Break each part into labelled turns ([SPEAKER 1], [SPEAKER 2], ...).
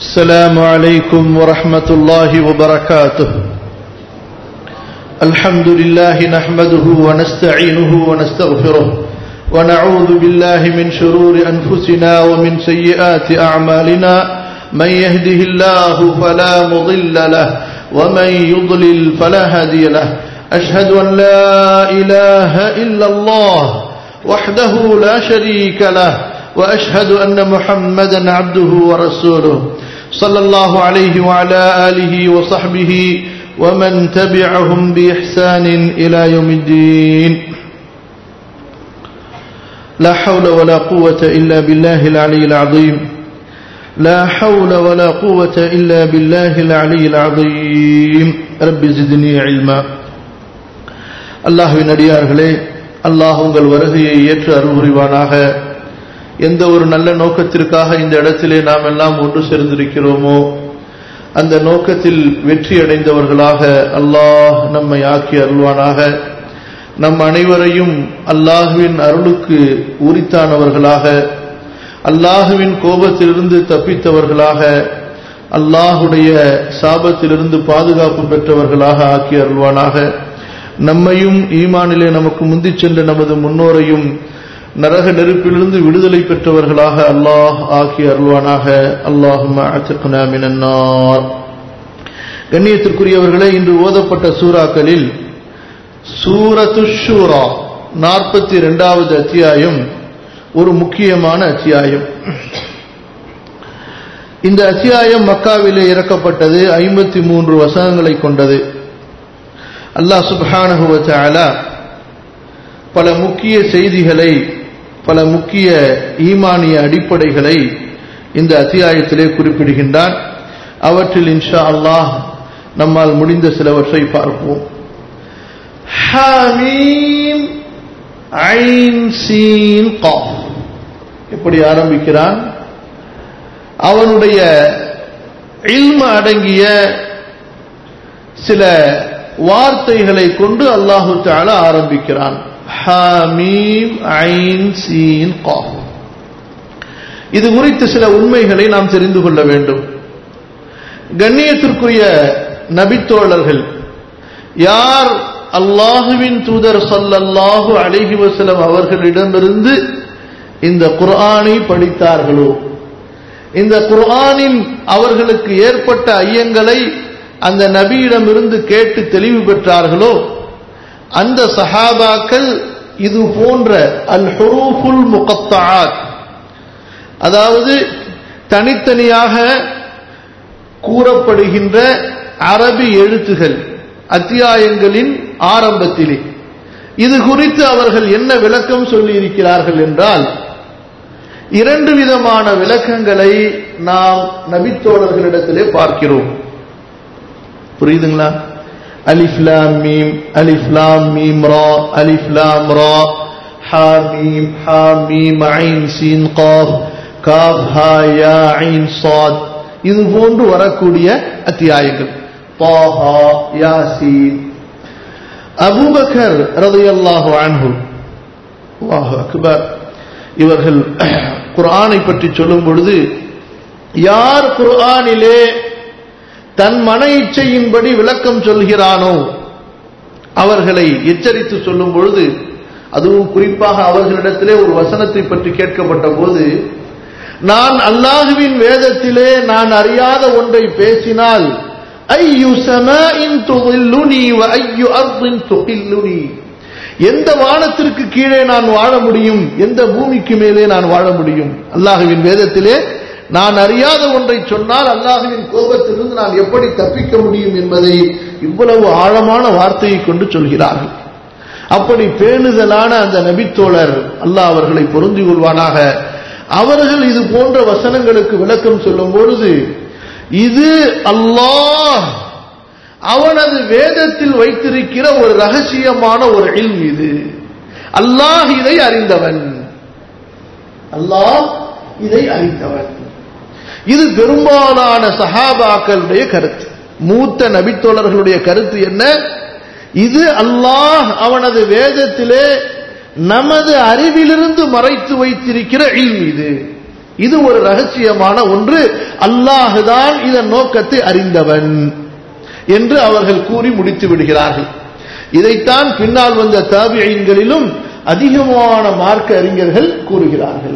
[SPEAKER 1] السلام عليكم ورحمة الله وبركاته الحمد لله نحمده ونستعينه ونستغفره ونعوذ بالله من شرور أنفسنا ومن سيئات أعمالنا من يهده الله فلا مضل له ومن يضلل فلا هادي له أشهد أن لا إله إلا الله وحده لا شريك له وأشهد أن محمدا عبده ورسوله صلى الله عليه وعلى آله وصحبه ومن تبعهم بإحسان إلى يوم الدين لا حول ولا قوة إلا بالله العلي العظيم لا حول ولا قوة إلا بالله العلي العظيم رب زدني علما அல்லாஹுவின் அடியார்களே அல்லாஹ் உங்கள் வருகையை ஏற்று அருள் புரிவானாக எந்த ஒரு நல்ல நோக்கத்திற்காக இந்த இடத்திலே நாம் எல்லாம் ஒன்று சேர்ந்திருக்கிறோமோ அந்த நோக்கத்தில் வெற்றி அடைந்தவர்களாக அல்லாஹ் நம்மை ஆக்கி அருள்வானாக நம் அனைவரையும் அல்லாஹுவின் அருளுக்கு உரித்தானவர்களாக அல்லாஹுவின் கோபத்திலிருந்து தப்பித்தவர்களாக அல்லாஹுடைய சாபத்திலிருந்து பாதுகாப்பு பெற்றவர்களாக ஆக்கி அருள்வானாக நம்மையும் ஈமானிலே நமக்கு முந்திச் சென்ற நமது முன்னோரையும் நரக நெருப்பிலிருந்து விடுதலை பெற்றவர்களாக அல்லாஹ் ஆக்கி அருள்வானாக அல்லாஹும் கண்ணியத்திற்குரியவர்களே இன்று ஓதப்பட்ட சூறாக்களில் சூரத்து ஷூரா நாற்பத்தி இரண்டாவது அத்தியாயம் ஒரு முக்கியமான அத்தியாயம் இந்த அத்தியாயம் மக்காவிலே இறக்கப்பட்டது ஐம்பத்தி மூன்று வசனங்களை கொண்டது அல்லாஹ் சுபானகுவச்சால பல முக்கிய செய்திகளை பல முக்கிய ஈமானிய அடிப்படைகளை இந்த அத்தியாயத்திலே குறிப்பிடுகின்றான் அவற்றில் இன்ஷா அல்லாஹ் நம்மால் முடிந்த சிலவற்றை பார்ப்போம் ஹமீம் ஐன் சீன் காஃப் எப்படி ஆரம்பிக்கிறான் அவனுடைய இல்ம அடங்கிய சில வார்த்தைகளை கொண்டு அல்லாஹு தாலா ஆரம்பிக்கிறான் ஹமீம் ஐன் சீன் காஃப் இது குறித்து சில உண்மைகளை நாம் தெரிந்து கொள்ள வேண்டும் கண்ணியத்திற்குரிய நபித்தோழர்கள் யார் அல்லாஹுவின் தூதர் சொல்லல்லாஹு அழகி வசலம் அவர்களிடமிருந்து இந்த குர்ஆனை படித்தார்களோ இந்த குர்ஆனின் அவர்களுக்கு ஏற்பட்ட ஐயங்களை அந்த நபியிடமிருந்து கேட்டு தெளிவு பெற்றார்களோ அந்த சஹாபாக்கள் இது போன்ற அல் ஹுரூஃபுல் முகத்தாத் அதாவது தனித்தனியாக கூறப்படுகின்ற அரபி எழுத்துகள் அத்தியாயங்களின் ஆரம்பத்திலே இது குறித்து அவர்கள் என்ன விளக்கம் சொல்லி இருக்கிறார்கள் என்றால் இரண்டு விதமான விளக்கங்களை நாம் நபித்தோழர்களிடத்திலே பார்க்கிறோம் புரியுதுங்களா அலிஃப்லாம் மீம் அலிஃப்லாம் மீம் ரா அலிஃப்லாம் ரா ஹா மீம் ஹா மீம் ஐன் சீன் காஃப் காஃப் ஹா யா ஐன் சாத் இது போன்று வரக்கூடிய அத்தியாயங்கள் தாஹா யாசீன் அபூபக்கர் ரதையல்லாஹு அன்ஹு அல்லாஹு அக்பர் இவர்கள் குர்ஆனை பற்றி சொல்லும் பொழுது யார் குர்ஆனிலே தன் மன இச்சையின்படி விளக்கம் சொல்கிறானோ அவர்களை எச்சரித்து சொல்லும் பொழுது அதுவும் குறிப்பாக அவர்களிடத்திலே ஒரு வசனத்தை பற்றி கேட்கப்பட்ட போது நான் அல்லாஹுவின் வேதத்திலே நான் அறியாத ஒன்றை பேசினால் எந்த வானத்திற்கு கீழே நான் வாழ முடியும் எந்த பூமிக்கு மேலே நான் வாழ முடியும் அல்லாஹுவின் வேதத்திலே நான் அறியாத ஒன்றை சொன்னால் அல்லாஹுவின் கோபத்திலிருந்து நான் எப்படி தப்பிக்க முடியும் என்பதை இவ்வளவு ஆழமான வார்த்தையை கொண்டு சொல்கிறார்கள் அப்படி பேணுதலான அந்த நபித்தோழர் அல்லாஹ் அவர்களை பொருந்தி கொள்வானாக அவர்கள் இது போன்ற வசனங்களுக்கு விளக்கம் சொல்லும் பொழுது இது அல்லாஹ் அவனது வேதத்தில் வைத்திருக்கிற ஒரு ரகசியமான ஒரு இல்ம் இது அல்லாஹ் இதை அறிந்தவன் அல்லாஹ் இதை அறிந்தவன் இது பெரும்பாலான சஹாபாக்களுடைய கருத்து மூத்த நபித்தோழர்களுடைய கருத்து என்ன இது அல்லாஹ் அவனது வேதத்திலே நமது அறிவிலிருந்து மறைத்து வைத்திருக்கிற இல்ம் இது இது ஒரு ரகசியமான ஒன்று அல்லாஹுதான் இதன் நோக்கத்தை அறிந்தவன் என்று அவர்கள் கூறி முடித்து விடுகிறார்கள் இதைத்தான் பின்னால் வந்த தாபியங்களிலும் அதிகமான மார்க்க அறிஞர்கள் கூறுகிறார்கள்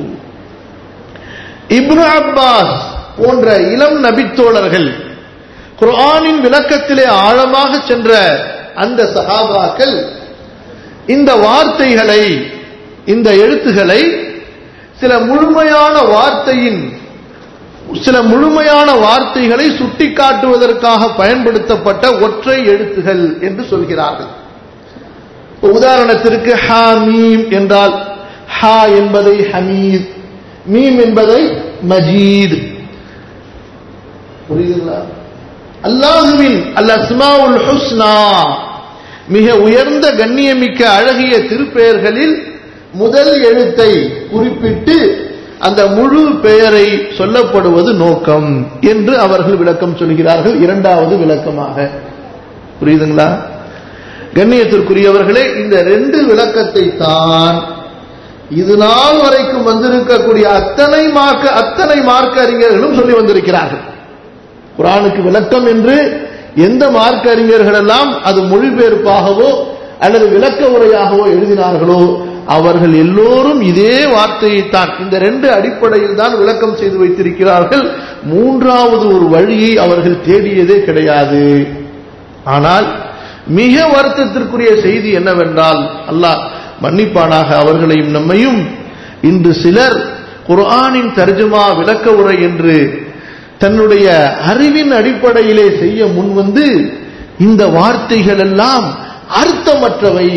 [SPEAKER 1] இப்னு அப்பாஸ் போன்ற இளம் நபித்தோழர்கள் குர்ஆனின் விளக்கத்திலே ஆழமாக சென்ற அந்த சஹாபாக்கள் இந்த வார்த்தைகளை இந்த எழுத்துகளை சில முழுமையான வார்த்தையின் சில முழுமையான வார்த்தைகளை சுட்டிக்காட்டுவதற்காக பயன்படுத்தப்பட்ட ஒற்றை எழுத்துகள் என்று சொல்கிறார்கள் உதாரணத்திற்கு ஹா மீம் என்றால் ஹா என்பதை ஹமீத் மீம் என்பதை மஜீத் புரியுதுங்களா அல்லாஹுவின் அல் அஸ்மாவுல் ஹுஸ்னா மிக உயர்ந்த கண்ணியமிக்க அழகிய திருப்பெயர்களில் முதல் எழுத்தை குறிப்பிட்டு அந்த முழு பெயரை சொல்லப்படுவது நோக்கம் என்று அவர்கள் விளக்கம் சொல்கிறார்கள் இரண்டாவது விளக்கமாக புரியுதுங்களா கண்ணியத்திற்குரியவர்களே இந்த ரெண்டு விளக்கத்தை தான் இது நாள் வரைக்கும் வந்திருக்கக்கூடிய அத்தனை மார்க்க அத்தனை மார்க்க அறிஞர்களும் சொல்லி வந்திருக்கிறார்கள் குரானுக்கு விளக்கம் என்று எந்த மார்க்க அறிஞர்கள் எல்லாம் அது மொழிபெயர்ப்பாகவோ அல்லது விளக்க உரையாகவோ எழுதினார்களோ அவர்கள் எல்லோரும் இதே வார்த்தையைத்தான் இந்த ரெண்டு அடிப்படையில் தான் விளக்கம் செய்து வைத்திருக்கிறார்கள் மூன்றாவது ஒரு வழியை அவர்கள் தேடியதே கிடையாது ஆனால் மிக வருத்தத்திற்குரிய செய்தி என்னவென்றால் அல்லாஹ் மன்னிப்பானாக அவர்களையும் நம்மையும் இன்று சிலர் குர்ஆனின் தர்ஜுமா விளக்க உரை என்று தன்னுடைய அறிவின் அடிப்படையிலே செய்ய முன்வந்து இந்த வார்த்தைகள் எல்லாம் அர்த்தமற்றவை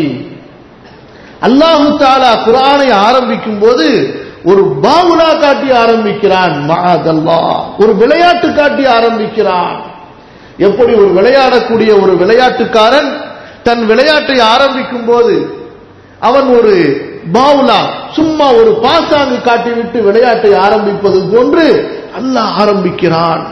[SPEAKER 1] அல்லாஹு தாலா குரானை ஆரம்பிக்கும் போது ஒரு பாவுலா காட்டி ஆரம்பிக்கிறான் மகாதல்லா ஒரு விளையாட்டு காட்டி ஆரம்பிக்கிறான் எப்படி ஒரு விளையாடக்கூடிய ஒரு விளையாட்டுக்காரன் தன் விளையாட்டை ஆரம்பிக்கும் போது அவன் ஒரு பாவுலா சும்மா ஒரு பாசாங்கு காட்டிவிட்டு விளையாட்டை ஆரம்பிப்பது போன்று அல்லாஹ் ஆரம்பிக்கிறான்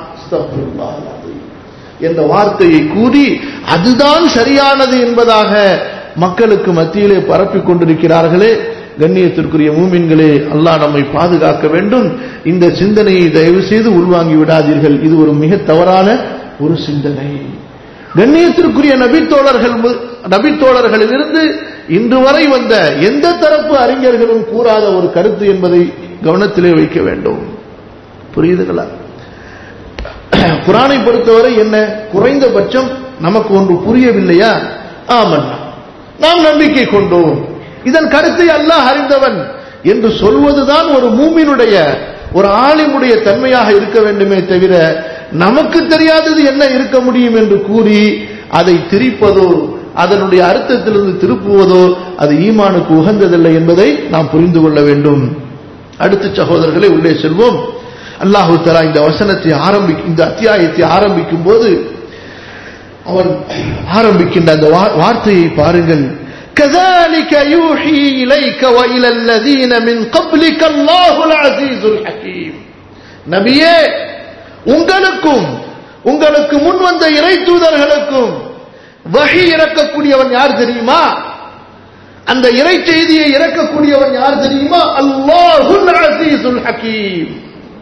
[SPEAKER 1] என்ற வார்த்தையை கூறி அதுதான் சரியானது என்பதாக மக்களுக்கு மத்தியிலே பரப்பிக் கொண்டிருக்கிறார்களே கண்ணியத்திற்குரிய மூமின்களே அல்லாஹ் நம்மை பாதுகாக்க வேண்டும் இந்த சிந்தனையை தயவு செய்து உள்வாங்கி விடாதீர்கள் இது ஒரு மிக தவறான ஒரு சிந்தனை கண்ணியத்திற்குரிய நபித்தோழர்கள் நபித்தோழர்களிலிருந்து இன்று வரை வந்த எந்த தரப்பு அறிஞர்களும் கூறாத ஒரு கருத்து என்பதை கவனத்திலே வைக்க வேண்டும் புரியுதுங்களா குரானை பொறுத்தவரை என்ன குறைந்தபட்சம் நமக்கு ஒன்று புரியவில்லையா ஆமன்னா நாம் நம்பிக்கை கொண்டோம் இதன் கருத்தை அல்லாஹ் அறிந்தவன் என்று சொல்வதுதான் ஒரு மூமினுடைய ஒரு ஆளிமுடைய தன்மையாக இருக்க வேண்டுமே தவிர நமக்கு தெரியாதது என்ன இருக்க முடியும் என்று கூறி அதை திரிப்பதோ அதனுடைய அர்த்தத்திலிருந்து திருப்புவதோ அது ஈமானுக்கு உகந்ததில்லை என்பதை நாம் புரிந்து கொள்ள வேண்டும் அடுத்த சகோதரர்களை உள்ளே செல்வோம் அல்லாஹு தலா இந்த வசனத்தை ஆரம்பி இந்த அத்தியாயத்தை ஆரம்பிக்கும் போது அவர் ஆரம்பிக்கின்ற அந்த வார்த்தையை பாருங்கள் كذلك يوحي إليك وإلى الذين من قبلك الله العزيز الحكيم நபியே உங்களுக்கும் உங்களுக்கு முன் வந்த இறை தூதர்களுக்கும் வகை இறக்கக்கூடியவன் யார் தெரியுமா அந்த இறை செய்தியை இறக்கக்கூடியவன் யார் தெரியுமா அல்லாஹுல் அசீசுல் ஹக்கீம்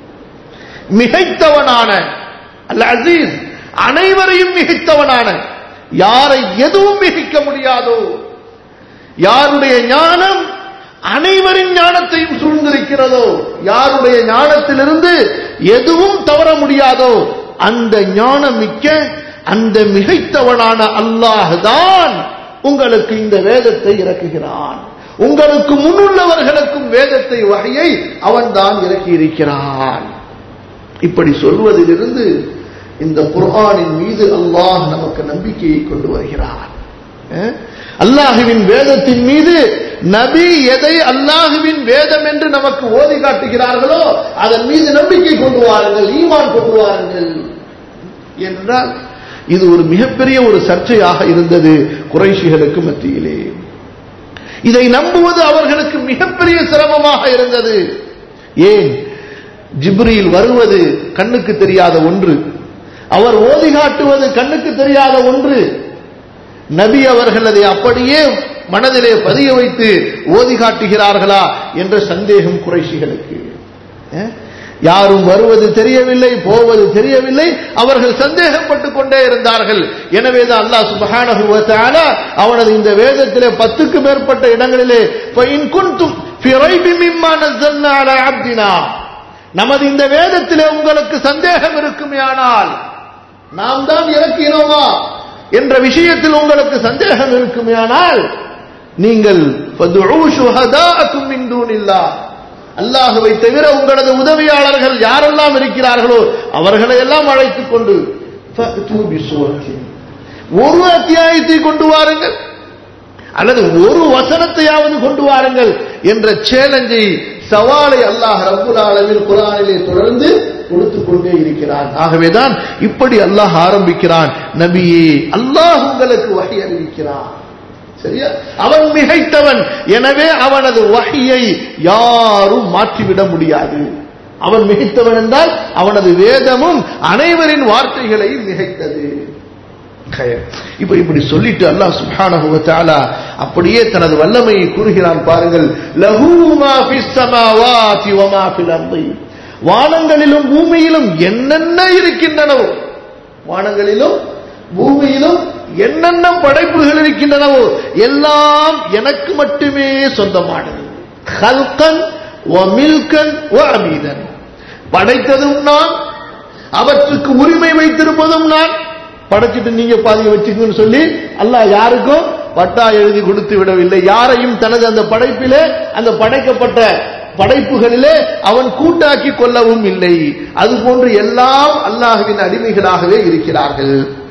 [SPEAKER 1] மிகைத்தவனான அல்ல அசீஸ் அனைவரையும் மிகைத்தவனான யாரை எதுவும் மிகைக்க முடியாதோ யாருடைய ஞானம் அனைவரின் ஞானத்தையும் சூழ்ந்திருக்கிறதோ யாருடைய ஞானத்திலிருந்து எதுவும் தவற முடியாதோ அந்த ஞானம் மிக்க அந்த மிகைத்தவனான அல்லாஹ் தான் உங்களுக்கு இந்த வேதத்தை இறக்குகிறான் உங்களுக்கு முன்னுள்ளவர்களுக்கும் வேதத்தை வகையை அவன் தான் இறக்கி இருக்கிறான் இப்படி சொல்வதிலிருந்து இந்த குர்ஆனின் மீது அல்லாஹ் நமக்கு நம்பிக்கையை கொண்டு வருகிறான் அல்லாஹுவின் வேதத்தின் மீது நபி எதை அல்லாஹுவின் வேதம் என்று நமக்கு ஓதி காட்டுகிறார்களோ அதன் மீது நம்பிக்கை கொண்டு வாருங்கள் ஈமான் கொண்டு வாருங்கள் என்றால் இது ஒரு மிகப்பெரிய ஒரு சர்ச்சையாக இருந்தது குறைஷிகளுக்கு மத்தியிலே இதை நம்புவது அவர்களுக்கு மிகப்பெரிய சிரமமாக இருந்தது ஏன் ஜிப்ரியில் வருவது கண்ணுக்கு தெரியாத ஒன்று அவர் ஓதி காட்டுவது கண்ணுக்கு தெரியாத ஒன்று நபி அவர்கள் அதை அப்படியே மனதிலே பதிய வைத்து ஓதி காட்டுகிறார்களா என்ற சந்தேகம் குறைஷிகளுக்கு யாரும் வருவது தெரியவில்லை போவது தெரியவில்லை அவர்கள் சந்தேகப்பட்டுக் கொண்டே இருந்தார்கள் எனவேதான் அல்லாஹ் சுப்ஹானஹு வ தஆலா அவனது இந்த வேதத்திலே பத்துக்கு மேற்பட்ட இடங்களிலே فَإِن كُنتُمْ فِي رَيْبٍ مِّمَّا نَزَّلْنَا عَلَى عَبْدِنَا நமது இந்த வேதத்திலே உங்களுக்கு சந்தேகம் இருக்குமேயானால் நாம் தான் இறக்கினோமா என்ற விஷயத்தில் உங்களுக்கு சந்தேகம் இருக்குமேயானால் நீங்கள் فَادْعُوا شُهَدَاءَكُم مِّن دُونِ اللَّهِ அல்லாஹுவை தவிர உங்களது உதவியாளர்கள் யாரெல்லாம் இருக்கிறார்களோ அவர்களை எல்லாம் அழைத்துக் கொண்டு فَأْتُوا بِسُورَةٍ ஒரு அத்தியாயத்தை கொண்டு வாருங்கள் அல்லது ஒரு வசனத்தையாவது கொண்டு வாருங்கள் என்ற சேலஞ்சை சவாலை அல்லாஹ் ரப்புல் ஆலமீன் குர்ஆனிலே தொடர்ந்து கொடுத்து கொண்டே இருக்கிறான் ஆகவேதான் இப்படி அல்லாஹ் ஆரம்பிக்கிறான் நபியே அல்லாஹ் உங்களுக்கு வகை அறிவிக்கிறான் சரியா அவன் மிகைத்தவன் எனவே அவனது வகையை யாரும் மாற்றிவிட முடியாது அவன் மிகைத்தவன் என்றால் அவனது வேதமும் அனைவரின் வார்த்தைகளையும் மிகைத்தது இப்ப இப்படி சொல்லிட்டு அல்லாஹ் சுப்ஹானஹு வ தஆலா அப்படியே தனது வல்லமையை கூறுகிறான் பாருங்கள் லஹூ மா ஃபிஸ் ஸமாவாதி வ மா ஃபில் அர்தி வானங்களிலும் பூமியிலும் என்னென்ன இருக்கின்றனவோ வானங்களிலும் பூமியிலும் என்னென்ன படைப்புகள் இருக்கின்றனவோ எல்லாம் எனக்கு மட்டுமே சொந்தமானது ஹல்கன் வ மில்கன் வ அமீதன் படைத்ததும் நான் அவற்றுக்கு உரிமை வைத்திருப்பதும் நான் படைச்சிட்டு நீங்க பாதியை வச்சுக்கணும்னு சொல்லி அல்லாஹ் யாருக்கும் பட்டா எழுதி கொடுத்து விடவில்லை யாரையும் தனது அந்த படைப்பிலே அந்த படைக்கப்பட்ட படைப்புகளிலே அவன் கூட்டாக்கி கொள்ளவும் இல்லை அதுபோன்று எல்லாம் அல்லாஹுவின் அடிமைகளாகவே இருக்கிறார்கள்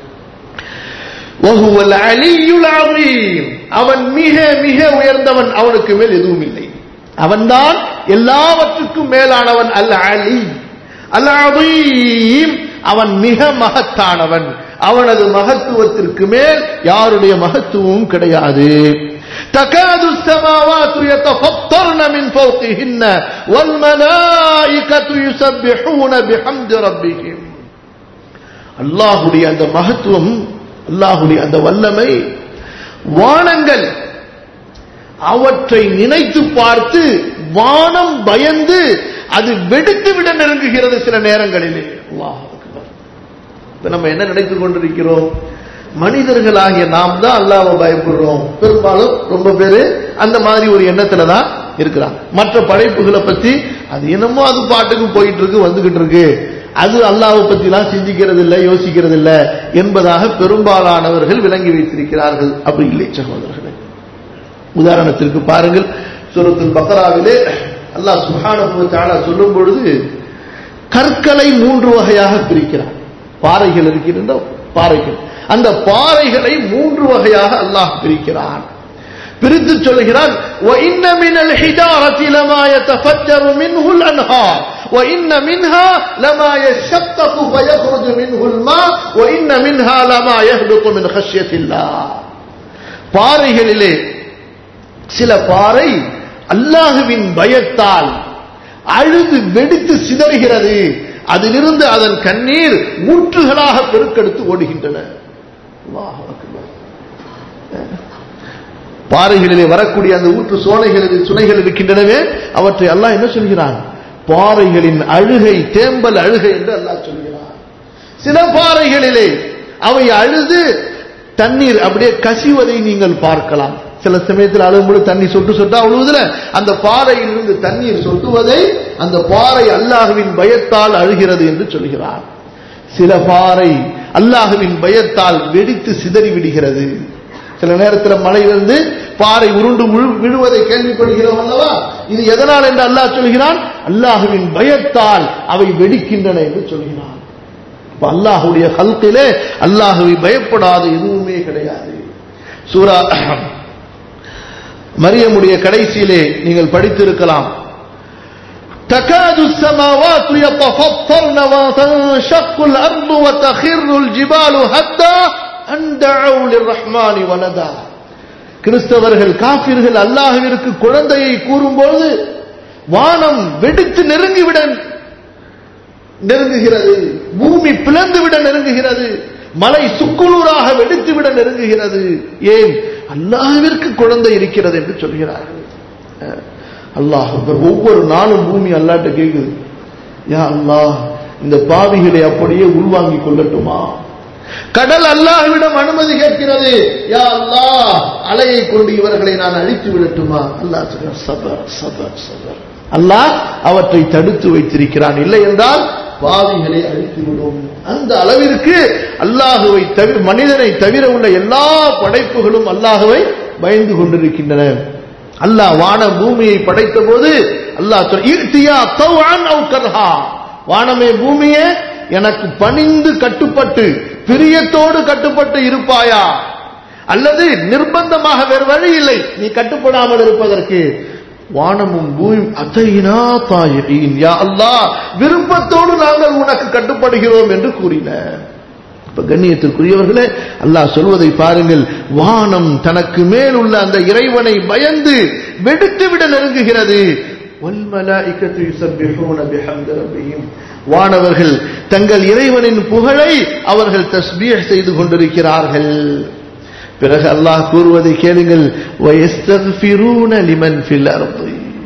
[SPEAKER 1] وهو العلي العظيم அவன் மிக மிக உயர்ந்தவன் அவனுக்கு மேல் எதுவும் இல்லை அவன்தான் எல்லாவற்றுக்கும் மேலானவன் அல் அலி அல் அதீம் அவன் மிக மகத்தானவன் அவனது மகத்துவத்திற்கு மேல் யாருடைய மகத்துவமும் கிடையாது تكاد السماوات يتفطرن من فوقهن والملائكة يسبحون بحمد ربهم அல்லாஹுடைய அந்த மகத்துவம் அல்லாஹுடைய அந்த வல்லமை வானங்கள் அவற்றை நினைத்து பார்த்து வானம் பயந்து அது வெடித்து விட நெருங்குகிறது சில நேரங்களிலே அல்லாஹ் அக்பர். இப்ப நம்ம என்ன நினைத்துக் கொண்டிருக்கிறோம் மனிதர்களாகிய நாம் தான் அல்லாஹ்வை பயப்படுறோம் பெரும்பாலும் ரொம்ப பேரு அந்த மாதிரி ஒரு எண்ணத்துல தான் இருக்கிறாங்க மற்ற படைப்புகளை பத்தி அது என்னமோ அது பாட்டுக்கு போயிட்டு இருக்கு வந்துகிட்டு இருக்கு அது அல்லாஹ்வை பத்தி எல்லாம் சிந்திக்கிறது இல்லை யோசிக்கிறது இல்லை என்பதாக பெரும்பாலானவர்கள் விளங்கி வைத்திருக்கிறார்கள் அப்படி இல்லை சகோதரர்களே உதாரணத்திற்கு பாருங்கள் சூரத்துல் பக்ராவிலே அல்லாஹ் சுப்ஹானஹு வ தஆலா சொல்லும் பொழுது கற்களை மூன்று வகையாக பிரிக்கிறான் பாறைகள் இருக்கின்ற பாறைகள் அந்த பாறைகளை மூன்று வகையாக அல்லாஹ் பிரிக்கிறான் பிரித்து சொல்கிறான் وَإِنَّ مِنَ الْحِجَارَةِ لَمَا يَتَفَجَّرُ مِنْهُ الْأَنْهَارُ وَإِنَّ مِنْهَا لَمَا يَشَّقَّقُ فَيَخْرُجُ مِنْهُ الْمَاءُ وَإِنَّ مِنْهَا لَمَا يَهْبِطُ مِنْ خَشْيَةِ اللَّهِ பாறைகளிலே சில பாறை அல்லாஹுவின் பயத்தால் அழுது வெடித்து சிதறுகிறது அதிலிருந்து அதன் கண்ணீர் ஊற்றுகளாக பெருக்கெடுத்து ஓடுகின்றன அல்லாஹ் அக்பர். பாறைகளிலே வரக்கூடிய அந்த ஊற்று சோலைகளில் சுனைகள் இருக்கின்றனவே அவற்றை அல்லாஹ் என்ன சொல்கிறான் பாறைகளின் அழுகை தேம்பல் அழுகை என்று அல்லாஹ் சொல்கிறான் சில பாறைகளிலே அவை அழுது தண்ணீர் அப்படியே கசிவதை நீங்கள் பார்க்கலாம் சில சமயத்தில் அழுகும்போது தண்ணி சொட்டு சொட்டா அழுவதில் அந்த பாறையிலிருந்து தண்ணீர் சொட்டுவதை அந்த பாறை அல்லாஹுவின் பயத்தால் அழுகிறது என்று சொல்கிறார் சில பாறை அல்லாஹுவின் பயத்தால் வெடித்து சிதறி விடுகிறது சில நேரத்தில் மலையிலிருந்து பாறை உருண்டு விழு- விழுவதை கேள்விப்படுகிறோம் அல்லவா இது எதனால் என்று அல்லாஹ் சொல்கிறான் அல்லாஹுவின் பயத்தால் அவை வெடிக்கின்றன என்று சொல்கிறான் அப்ப அல்லாஹுடைய ஹல்கிலே அல்லாஹுவை பயப்படாத எதுவுமே கிடையாது சூரா மரியமுடைய கடைசியிலே நீங்கள் படித்திருக்கலாம் تكاد السماوات يتفطرن وتنشق الأرض وتخر الجبال هدا أن دعوا للرحمن ولدا கிறிஸ்தவர்கள் காபிர்கள் அல்லாஹ்விற்கு குழந்தையை கூறும்போது வானம் வெடித்து நெருங்கிவிட நெருங்குகிறது பூமி பிளந்துவிட நெருங்குகிறது மலை சுக்குநூறாக வெடித்துவிட நெருங்குகிறது ஏன் அல்லாஹ்விற்கு குழந்தை இருக்கிறது என்று சொல்கிறார்கள் அஹ், அல்லாஹ் அக்பர். ஒவ்வொரு நாளும் பூமி அல்லாட்ட கேட்குது யா அல்லாஹ் இந்த பாவிகளை அப்படியே உள்வாங்கிக் கொள்ளட்டுமா கடல் அல்லாஹ்விடம் அனுமதி கேட்கிறது யா அல்லாஹ் அலையை கொண்டு இவர்களை நான் அழித்து விடட்டுமா அல்லாஹ் சொல்றான், சபர் சபர் சபர் அல்லாஹ் அவற்றை தடுத்து வைத்திருக்கிறான் இல்லை என்றால் பாவிகளை அழித்து விடும் அந்த அளவிற்கு அல்லாஹுவை தவிர மனிதனை தவிர உள்ள எல்லா படைப்புகளும் அல்லாஹுவை பயந்து கொண்டிருக்கின்றன அல்லாஹ் வான பூமியை படைத்த போது அல்லாஹ் சொல் "இர்த்தியா தவ்அன் அவ் கர்ஹா." வானமே பூமியே எனக்கு பணிந்து கட்டுப்பட்டு பிரியத்தோடு கட்டுப்பட்டு இருப்பாயா அல்லது நிர்பந்தமாக வேறு வழி இல்லை நீ கட்டுப்படாமல் இருப்பதற்கு வானமும் பூமி அத்தையினா தாயின் யா அல்லாஹ் விருப்பத்தோடு நாங்கள் உனக்கு கட்டுப்படுகிறோம் என்று கூறின இப்ப கண்ணியத்திற்குரியவர்களே அல்லாஹ் சொல்வதை பாருங்கள் வானம் தனக்கு மேல் உள்ள அந்த இறைவனை பயந்து வெடித்து விட நெருங்குகிறது வல்மலாயிக்கத்து யுஸப்பிஹூன பிஹம்தி ரப்பிஹிம். வானவர்கள் தங்கள் இறைவனின் புகழை அவர்கள் தஸ்பீஹ் செய்து கொண்டிருக்கிறார்கள் பிறகு அல்லாஹ் கூறுவதை கேளுங்கள் وَيَسْتَغْفِرُونَ لِمَنْ فِي الْأَرْضِ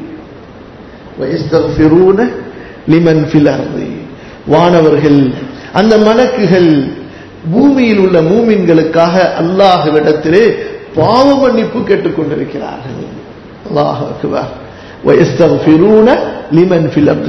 [SPEAKER 1] وَيَسْتَغْفِرُونَ لِمَنْ فِي الْأَرْضِ வானவர்கள் அந்த மலக்குகள் பூமியில் உள்ள மூமின்களுக்காக அல்லாஹ்விடத்திலே பாவ மன்னிப்பு கேட்டுக் கொண்டிருக்கிறார்கள் அல்லாஹ் அக்பர் وَيَسْتَغْفِرُونَ لِمَنْ فِي الْأَرْضِ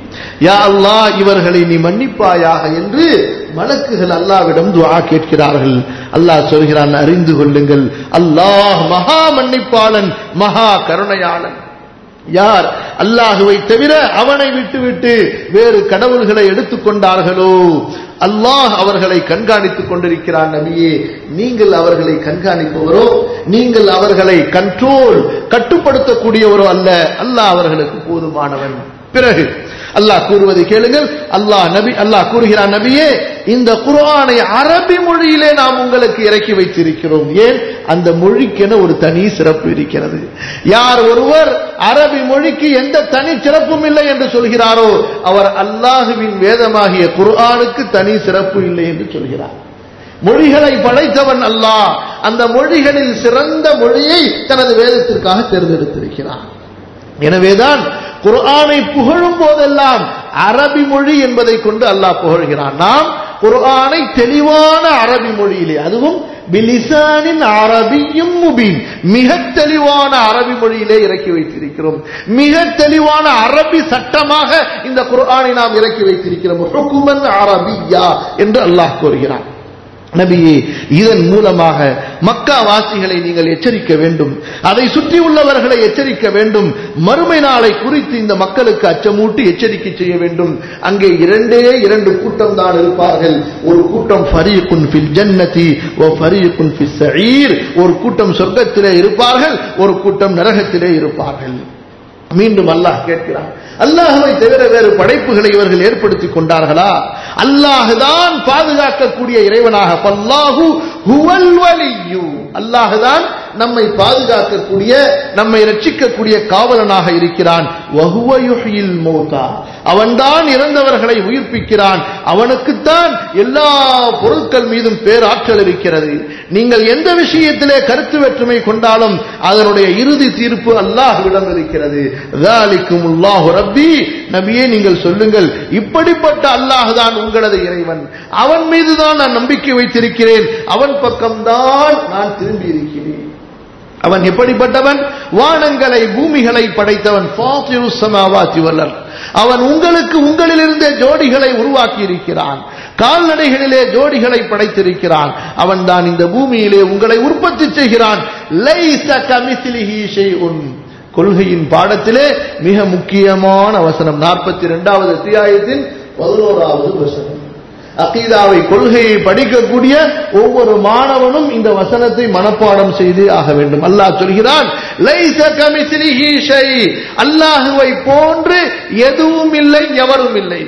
[SPEAKER 1] யா அல்லாஹ் இவர்களை நீ மன்னிப்பாயாக என்று மலக்குகள் அல்லாவிடம் துஆ கேட்கிறார்கள் அல்லாஹ் சொல்கிறான் அறிந்து கொள்ளுங்கள் அல்லாஹ் மகா மன்னிப்பாளன் மகா கருணையாளன் யார் அல்லாஹுவை தவிர அவனை விட்டுவிட்டு வேறு கடவுள்களை எடுத்துக்கொண்டார்களோ அல்லாஹ் அவர்களை கண்காணித்துக் கொண்டிருக்கிறான் நபியே நீங்கள் அவர்களை கண்காணிப்பவரோ நீங்கள் அவர்களை கண்ட்ரோல் கட்டுப்படுத்தக்கூடியவரோ அல்ல அல்லாஹ் அவர்களுக்கு போதுமானவன் பிறகு அல்லாஹ் கூறுவதை கேளுங்கள் அல்லாஹ் நபி அல்லாஹ் கூறுகிறான் நபியே இந்த குர்ஆனை அரபி மொழியிலே நாம் உங்களுக்கு இறக்கி வைத்திருக்கிறோம் ஏன் அந்த மொழிக்கென ஒரு தனி சிறப்பு இருக்கிறது யார் ஒருவர் அரபி மொழிக்கு எந்த தனி சிறப்பும் இல்லை என்று சொல்கிறாரோ அவர் அல்லாஹுவின் வேதமாகிய குர்ஆனுக்கு தனி சிறப்பு இல்லை என்று சொல்கிறார் மொழிகளை படைத்தவன் அல்லாஹ் அந்த மொழிகளில் சிறந்த மொழியை தனது வேதத்திற்காக தேர்ந்தெடுத்திருக்கிறான் எனவேதான் குர்ஆனை புகழும் போதெல்லாம் அரபி மொழி என்பதை கொண்டு அல்லாஹ் புகழ்கிறான் நாம் குர்ஆனை தெளிவான அரபி மொழியிலே அதுவும் பிலிசானின் அரபியும் முபீன் மிக தெளிவான அரபி மொழியிலே இறக்கி வைத்திருக்கிறோம் மிக தெளிவான அரபி சட்டமாக இந்த குர்ஆனை நாம் இறக்கி வைத்திருக்கிறோம் ஹுக்குமன் அரபியா என்று அல்லாஹ் கூறுகிறான் நபியே இதன் மூலமாக மக்கா வாசிகளை நீங்கள் எச்சரிக்க வேண்டும் அதை சுற்றி உள்ளவர்களை எச்சரிக்க வேண்டும் மறுமை நாளை குறித்து இந்த மக்களுக்கு அச்சமூட்டி எச்சரிக்கை செய்ய வேண்டும் அங்கே இரண்டே இரண்டு கூட்டம் தான் இருப்பார்கள் ஒரு கூட்டம் ஃபரீகுன் ஃபில் ஜன்னதி ஓ ஃபரீகுன் ஃபிஸ் ஸஈர் ஒரு கூட்டம் சொர்க்கத்திலே இருப்பார்கள் ஒரு கூட்டம் நரகத்திலே இருப்பார்கள் மீண்டும் அல்லாஹ் கேட்கிறான் அல்லாஹுவை தவிர வேறு படைப்புகளை இவர்கள் ஏற்படுத்திக் கொண்டார்களா அல்லாஹுதான் பாதுகாக்கக்கூடிய இறைவனாக பல்லாஹு ஹுவல் வலியு அல்லாஹுதான் நம்மை பாதுகாக்கக்கூடிய நம்மை ரட்சிக்கக்கூடிய காவலனாக இருக்கிறான் வஹுவ யுஹ்யில் மௌதா அவன்தான் இறந்தவர்களை உயிர்ப்பிக்கிறான் அவனுக்குத்தான் எல்லா பொருட்கள் மீதும் பேராற்றல் இருக்கிறது நீங்கள் எந்த விஷயத்திலே கருத்து வேற்றுமை கொண்டாலும் அதனுடைய இறுதி தீர்ப்பு அல்லாஹ்விடம் இருக்கிறது ذَلِكُمُ اللَّهُ ரப்பி நபியே நீங்கள் சொல்லுங்கள் இப்படிப்பட்ட அல்லாஹ் தான் உங்களது இறைவன் அவன் மீதுதான் நான் நம்பிக்கை வைத்திருக்கிறேன் அவன் பக்கம்தான் நான் திரும்பி இருக்கிறேன் அவன் எப்படிப்பட்டவன் வானங்களை பூமிகளை படைத்தவன் ஃபாத்திரு ஸமாவாதி வல் அர்த். அவன் உங்களுக்கு உங்களிலிருந்தே ஜோடிகளை உருவாக்கி இருக்கிறான் கால்நடைகளிலே ஜோடிகளை படைத்திருக்கிறான் அவன் தான் இந்த பூமியிலே உங்களை உற்பத்தி செய்கிறான் லைஸ கமிஸ்லிஹி ஷைஉன் கொள்கையின் பாடத்திலே மிக முக்கியமான வசனம் நாற்பத்தி இரண்டாவது அத்தியாயத்தின் பதினோராவது வசனம் அகீதாவை கொள்கையை படிக்கக்கூடிய ஒவ்வொரு மாணவனும் இந்த வசனத்தை மனப்பாடம் செய்து ஆக வேண்டும் அல்லாஹ் சொல்கிறான் லைஸ கமிஸ்லிஹி ஷை அல்லாஹுவை போன்று எதுவும் இல்லை எவரும் இல்லை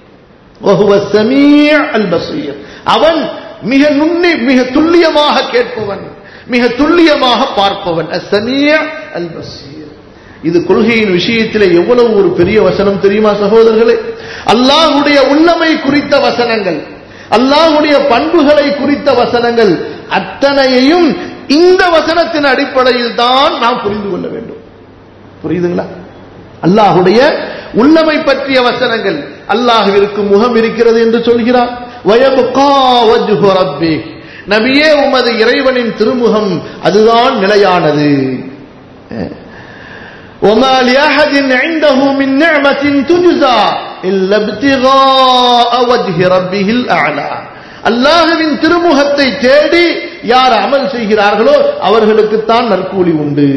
[SPEAKER 1] وهو السميع البصير அவன் மிக நுண்ணி மிக துல்லியமாக கேட்பவன் மிக துல்லியமாக பார்ப்பவன் السميع البصير இது கொள்கையின் விஷயத்தில் எவ்வளவு ஒரு பெரிய வசனம் தெரியுமா சகோதரர்களே அல்லாஹுடைய உள்ளமை குறித்த வசனங்கள் அல்லாஹுடைய பண்புகளை குறித்த வசனங்கள் அத்தனையையும் இந்த வசனத்தின் அடிப்படையில் தான் நாம் புரிந்து கொள்ள வேண்டும் புரியுதுங்களா அல்லாஹுடைய உள்ளமை பற்றிய வசனங்கள் அல்லாஹ்விற்கு முகம் இருக்கிறது என்று சொல்கிறார் வயபுகா வஜ்ஹு ரப்பிக் நபியே உமது இறைவனின் திருமுகம் அதுதான் நிலையானது وما لأحد عنده من نعمة تجزى إلا ابتغاء وجه ربه الأعلى அல்லாஹுவின் திருமுகத்தை தேடி யார் அமல் செய்கிறார்களோ அவர்களுக்குத்தான் நற்கூலி உண்டு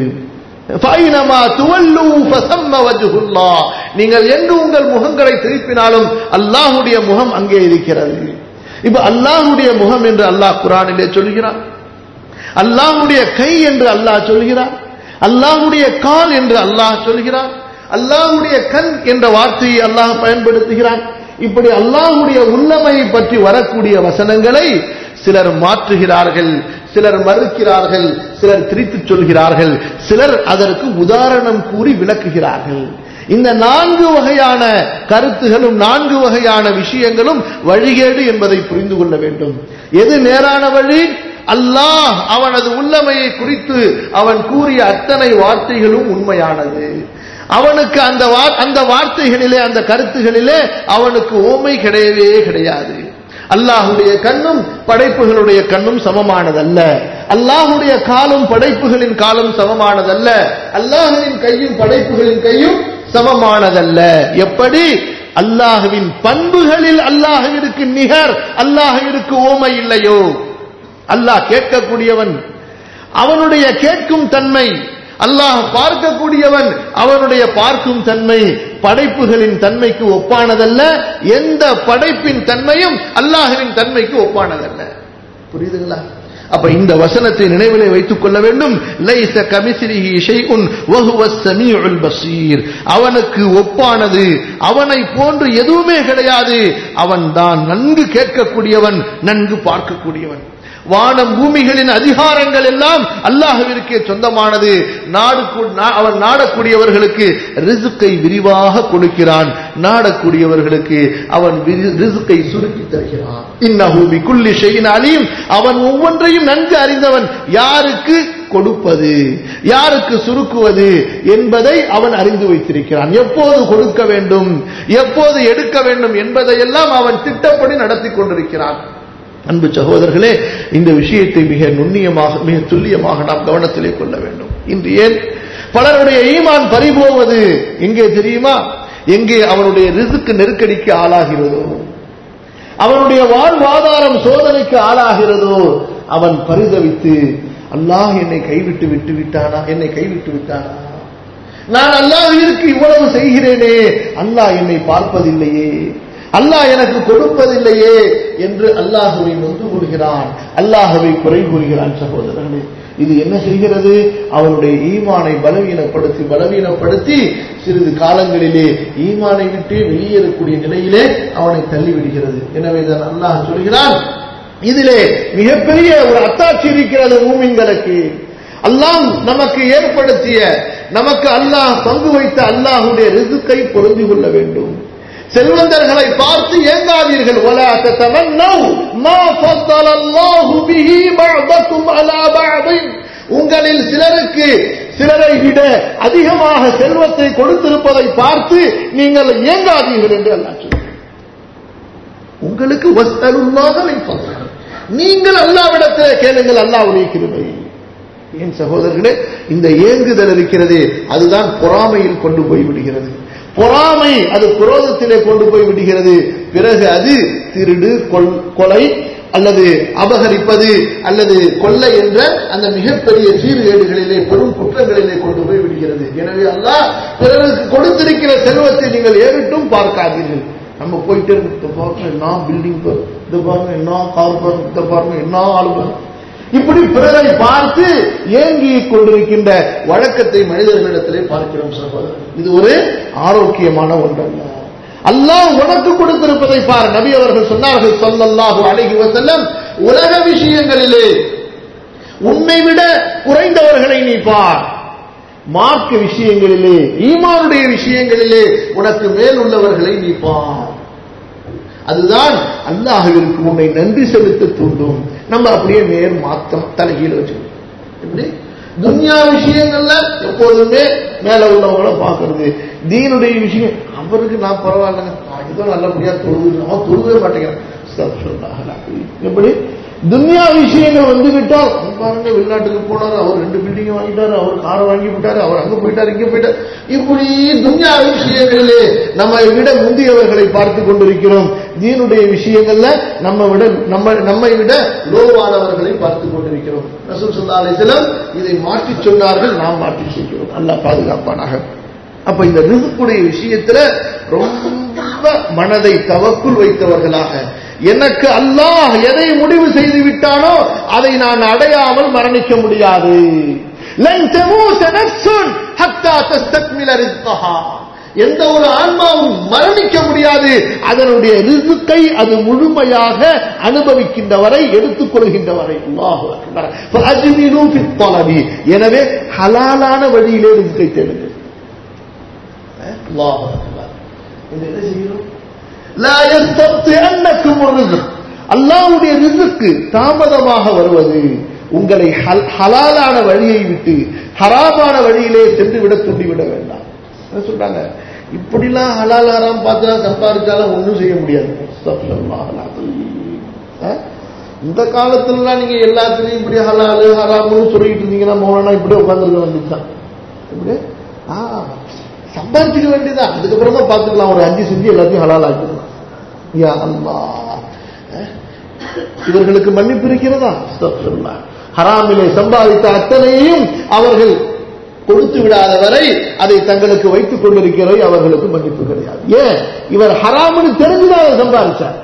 [SPEAKER 1] ஃபைனமா துவல்லு ஃபசம்ம வஜ்ஹுல்லாஹ் நீங்கள் எங்கு உங்கள் முகங்களை திருப்பினாலும் அல்லாஹ்வுடைய முகம் அங்கே இருக்கிறது இப்ப அல்லாஹ்வுடைய முகம் என்று அல்லாஹ் குர்ஆனிலே சொல்கிறான் அல்லாஹ்வுடைய கை என்று அல்லாஹ் சொல்கிறான் அல்லாஹ்வுடைய கால் என்று அல்லாஹ் சொல்கிறான் அல்லாஹ்வுடைய கண் என்ற வார்த்தையை அல்லாஹ் பயன்படுத்துகிறான் இப்படி அல்லாஹ்வுடைய உள்ளமையை பற்றி வரக்கூடிய வசனங்களை சிலர் மாற்றுகிறார்கள் சிலர் மறுக்கிறார்கள் சிலர் திரித்து சொல்கிறார்கள் சிலர் அதற்கு உதாரணம் கூறி விளக்குகிறார்கள் இந்த நான்கு வகையான கருத்துகளும் நான்கு வகையான விஷயங்களும் வழிகேடு என்பதை புரிந்து கொள்ள வேண்டும் எது நேரான வழி அல்லாஹ் அவனது உள்ளமையை குறித்து அவன் கூறிய அத்தனை வார்த்தைகளும் உண்மையானது அவனுக்கு அந்த அந்த வார்த்தைகளிலே அந்த கருத்துகளிலே அவனுக்கு ஓமை கிடையவே கிடையாது அல்லாஹுடைய கண்ணும் படைப்புகளுடைய கண்ணும் சமமானதல்ல அல்லாஹுடைய காலும் படைப்புகளின் காலும் சமமானதல்ல அல்லாஹுவின் கையும் படைப்புகளின் கையும் சமமானதல்ல எப்படி அல்லாஹுவின் பண்புகளில் அல்லாஹுவிற்கு நிகர் அல்லாஹுவிற்கு ஓமை இல்லையோ அல்லாஹ் கேட்கக்கூடியவன் அவனுடைய கேட்கும் தன்மை அல்லாஹ் பார்க்கக்கூடியவன் அவனுடைய பார்க்கும் தன்மை படைப்புகளின் தன்மைக்கு ஒப்பானதல்ல எந்த படைப்பின் தன்மையும் அல்லாஹுவின் தன்மைக்கு ஒப்பானதல்ல புரியுதுங்களா அப்ப இந்த வசனத்தை நினைவிலே வைத்துக் கொள்ள வேண்டும் லைஸ கமிஸ்ரிஹி ஷைஉன் வஹுவஸ் ஸமீஉல் பஸீர் அவனுக்கு ஒப்பானது அவனை போன்று எதுவுமே கிடையாது அவன் தான் நன்கு கேட்கக்கூடியவன் நன்கு பார்க்கக்கூடியவன் வானம் பூமிகளின் அதிகாரங்கள் எல்லாம் அல்லாஹுவிற்கே சொந்தமானது நாடு அவன் நாடக்கூடியவர்களுக்கு ரிசுக்கை விரிவாக கொடுக்கிறான் நாடக்கூடியவர்களுக்கு அவன் ரிசுக்கை சுருக்கி தருகிறான் இன்னஹூபி குல்லி ஷெயின் அலீம் அவன் ஒவ்வொன்றையும் நன்கு அறிந்தவன் யாருக்கு கொடுப்பது யாருக்கு சுருக்குவது என்பதை அவன் அறிந்து வைத்திருக்கிறான் எப்போது கொடுக்க வேண்டும் எப்போது எடுக்க வேண்டும் என்பதையெல்லாம் அவன் திட்டப்படி நடத்தி கொண்டிருக்கிறான் அன்பு சகோதரர்களே இந்த விஷயத்தை மிக நுண்ணியமாக மிக துல்லியமாக நாம் கவனத்திலே கொள்ள வேண்டும் இன்று ஏன் பலருடைய ஈமான் பறிபோவது எங்கே தெரியுமா எங்கே அவனுடைய ரிசுக்கு நெருக்கடிக்கு ஆளாகிறதோ அவனுடைய வாழ்வாதாரம் சோதனைக்கு ஆளாகிறதோ அவன் பரிதவித்து அல்லாஹ் என்னை கைவிட்டு விட்டு விட்டானா என்னை கைவிட்டு விட்டானா நான் அல்லாஹிற்கு இவ்வளவு செய்கிறேனே அல்லாஹ் என்னை பார்ப்பதில்லையே அல்லாஹ் எனக்கு கொடுப்பதில்லையே என்று அல்லாஹுவை நொந்து கொள்கிறான் அல்லாஹுவை குறை கூறுகிறான் சகோதரர்களே இது என்ன செய்கிறது அவனுடைய ஈமானை பலவீனப்படுத்தி பலவீனப்படுத்தி சிறிது காலங்களிலே ஈமானை விட்டே வெளியேறக்கூடிய நிலையிலே அவனை தள்ளிவிடுகிறது எனவே தான் அல்லாஹ் சொல்கிறான் இதிலே மிகப்பெரிய ஒரு அத்தாட்சி இருக்கிறது மூமின்களுக்கு அல்லாஹ் நமக்கு ஏற்படுத்திய நமக்கு அல்லாஹ் பங்கு வைத்த அல்லாஹுடைய ரிசுக்கை பொருந்தி கொள்ள வேண்டும் செல்வந்தர்களை பார்த்து ஏங்காதீர்கள் ولا تتمنوا ما فضل الله به بعضكم على بعض உங்களில் சிலருக்கு சிலரை விட அதிகமாக செல்வத்தை கொடுத்திருப்பதை பார்த்து நீங்கள் ஏங்காதீர்கள் என்று அல்லாஹ் சொல்கிறார் உங்களுக்கு வஸ்தலுல்லாக நீங்கள் அல்லாவிடத்தில் கேளுங்கள் அல்லாவுடைய கிருபை ஏன் சகோதரர்களே இந்த ஏங்குதல் இருக்கிறது அதுதான் பொறாமையில் கொண்டு போய் விடுகிறது பொறாமை அது குரோதத்திலே கொண்டு போய் விடுகிறது பிறகு அது திருடு கொலை அல்லது அபகரிப்பது அல்லது கொள்ளை என்ற அந்த மிகப்பெரிய சீர்கேடுகளிலே பெரும் குற்றங்களிலே கொண்டு போய் விடுகிறது எனவே அல்லாஹ் பிறருக்கு கொடுத்திருக்கிற செல்வத்தை நீங்கள் ஏறிட்டும் பார்க்காதீர்கள் நம்ம போயிட்டு இருக்கு பாருங்க என்ன பில்டிங் இந்த பாருங்க என்ன கார் பாருங்க இந்த பாருங்க என்ன ஆள் பாருங்க இப்படி பிறரை பார்த்து ஏங்கி கொண்டிருக்கின்ற வழக்கத்தை மனிதர்களிடத்திலே பார்க்கிறோம் சகோதரர் இது ஒரு ஆரோக்கியமான ஒன்றல்ல அல்லாஹ் உனக்கு கொடுத்திருப்பதை பார் நபி அவர்கள் சொன்னார்கள் சொல்லல்லாஹு அழகி வசல்லம் உலக விஷயங்களிலே உன்னை விட குறைந்தவர்களை நீ பார் மார்க்க விஷயங்களிலே ஈமானுடைய விஷயங்களிலே உனக்கு மேல் உள்ளவர்களை நீ பார் அதுதான் அல்லாஹுவிற்கு உன்னை நன்றி செலுத்த தூண்டும் நம்ம அப்படியே நேர் மாத்தம் தலைகீழ வச்சுக்கணும் எப்படி துன்யா விஷயங்கள்ல எப்போதுமே மேல உள்ளவங்கள பாக்குறது தீனுடைய விஷயம் அவருக்கு நான் பரவாயில்லைங்க ஏதோ நல்லபடியா தொழுது அவன் தொழுவே மாட்டேங்கிறான் அஸ்தக்ஃபிருல்லாஹ் அல்-அலீம். எப்படி துன்யா விஷயங்கள் வந்து விட்டால் அவன் பாருங்க வெளிநாட்டுக்கு போனாரு அவர் ரெண்டு பில்டிங் வாங்கிட்டாரு அவர் காரை வாங்கி விட்டாரு அவர் அங்க போயிட்டாரு இங்க போயிட்டாரு இப்படி துன்யா விஷயங்களிலே நம்மை விட முந்தியவர்களை பார்த்து கொண்டிருக்கிறோம் தீனுடைய விஷயங்கள்ல நம்ம விட நம்ம நம்மை விட லோவானவர்களை பார்த்து கொண்டிருக்கிறோம் ரசூல் சல்லா அலிஸ்லாம் இதை மாற்றி சொன்னார்கள் நாம் மாற்றி செய்கிறோம் அல்லாஹ் பாதுகாப்பானாக அப்ப இந்த ரிசுக்குடைய விஷயத்துல ரொம்ப மனதை தவக்குள் வைத்தவர்களாக எனக்கு அல்லாஹ் எதை முடிவு செய்து விட்டானோ அதை நான் அடையாமல் மரணிக்க முடியாது லன் தமூத நஃப்ஸுன் ஹத்தா தஸ்தக்மில ரிஸ்கஹா எந்த ஒரு ஆன்மாவும் மரணிக்க முடியாது அதனுடைய ரிசுக்கை அது முழுமையாக அனுபவிக்கின்ற வரை எடுத்துக் கொள்கின்ற வரை அல்லாஹு அக்பர். ஃபஅஜ்மிலு ஃபித் தலபி. எனவே ஹலாலான வழியிலே ரிசுக்கை தேடுங்கள் அல்லாஹ் அக்பர். இது என்ன செய்யணும் லா யஸ்தப்திஅன்னக்கும் الرزق அல்லாஹ்வுடைய ரிஸ்க்கு தாமதமாக வருவது உங்களை ஹல்- ஹலாலான வழியை விட்டு ஹராமான வழியிலே சென்று விட தூண்டி விட வேண்டாம் என்ன சொல்றாங்க இப்படிலாம் ஹலால் ஹராம் பார்த்து சம்பாதிச்சாலும் ஒண்ணும் செய்ய முடியாது அஸ்தக்ஃபிருல்லாஹ் அல்-அஸீம். ஆ? இந்த காலத்துலலாம் நீங்க எல்லாத்துலயும் இப்படி ஹலாலு ஹராமுன்னு சொல்லிட்டு இருந்தீங்கன்னா மௌலானா இப்படி உட்காந்துருக்க வேண்டியதுதான் இப்படி ஆ சம்பாதிச்சுக்க வேண்டியதுதான் அதுக்கப்புறமா பார்த்துக்கலாம் ஒரு அஞ்சு செஞ்சு எல்லாத்தையும் ஹலால் ஆக்கிடலாம் யா அல்லாஹ் அஹ்? இவர்களுக்கு மன்னிப்பு இருக்கிறதா அஸ்தக்ஃபிருல்லாஹ். ஹராமிலே சம்பாதித்த அத்தனையும் அவர்கள் கொடுத்து விடாத வரை அதை தங்களுக்கு வைத்துக் கொண்டிருக்கிறவை அவர்களுக்கு மன்னிப்பு கிடையாது ஏன் இவர் ஹராம்னு தெரிஞ்சுதான் அதை சம்பாதிச்சார்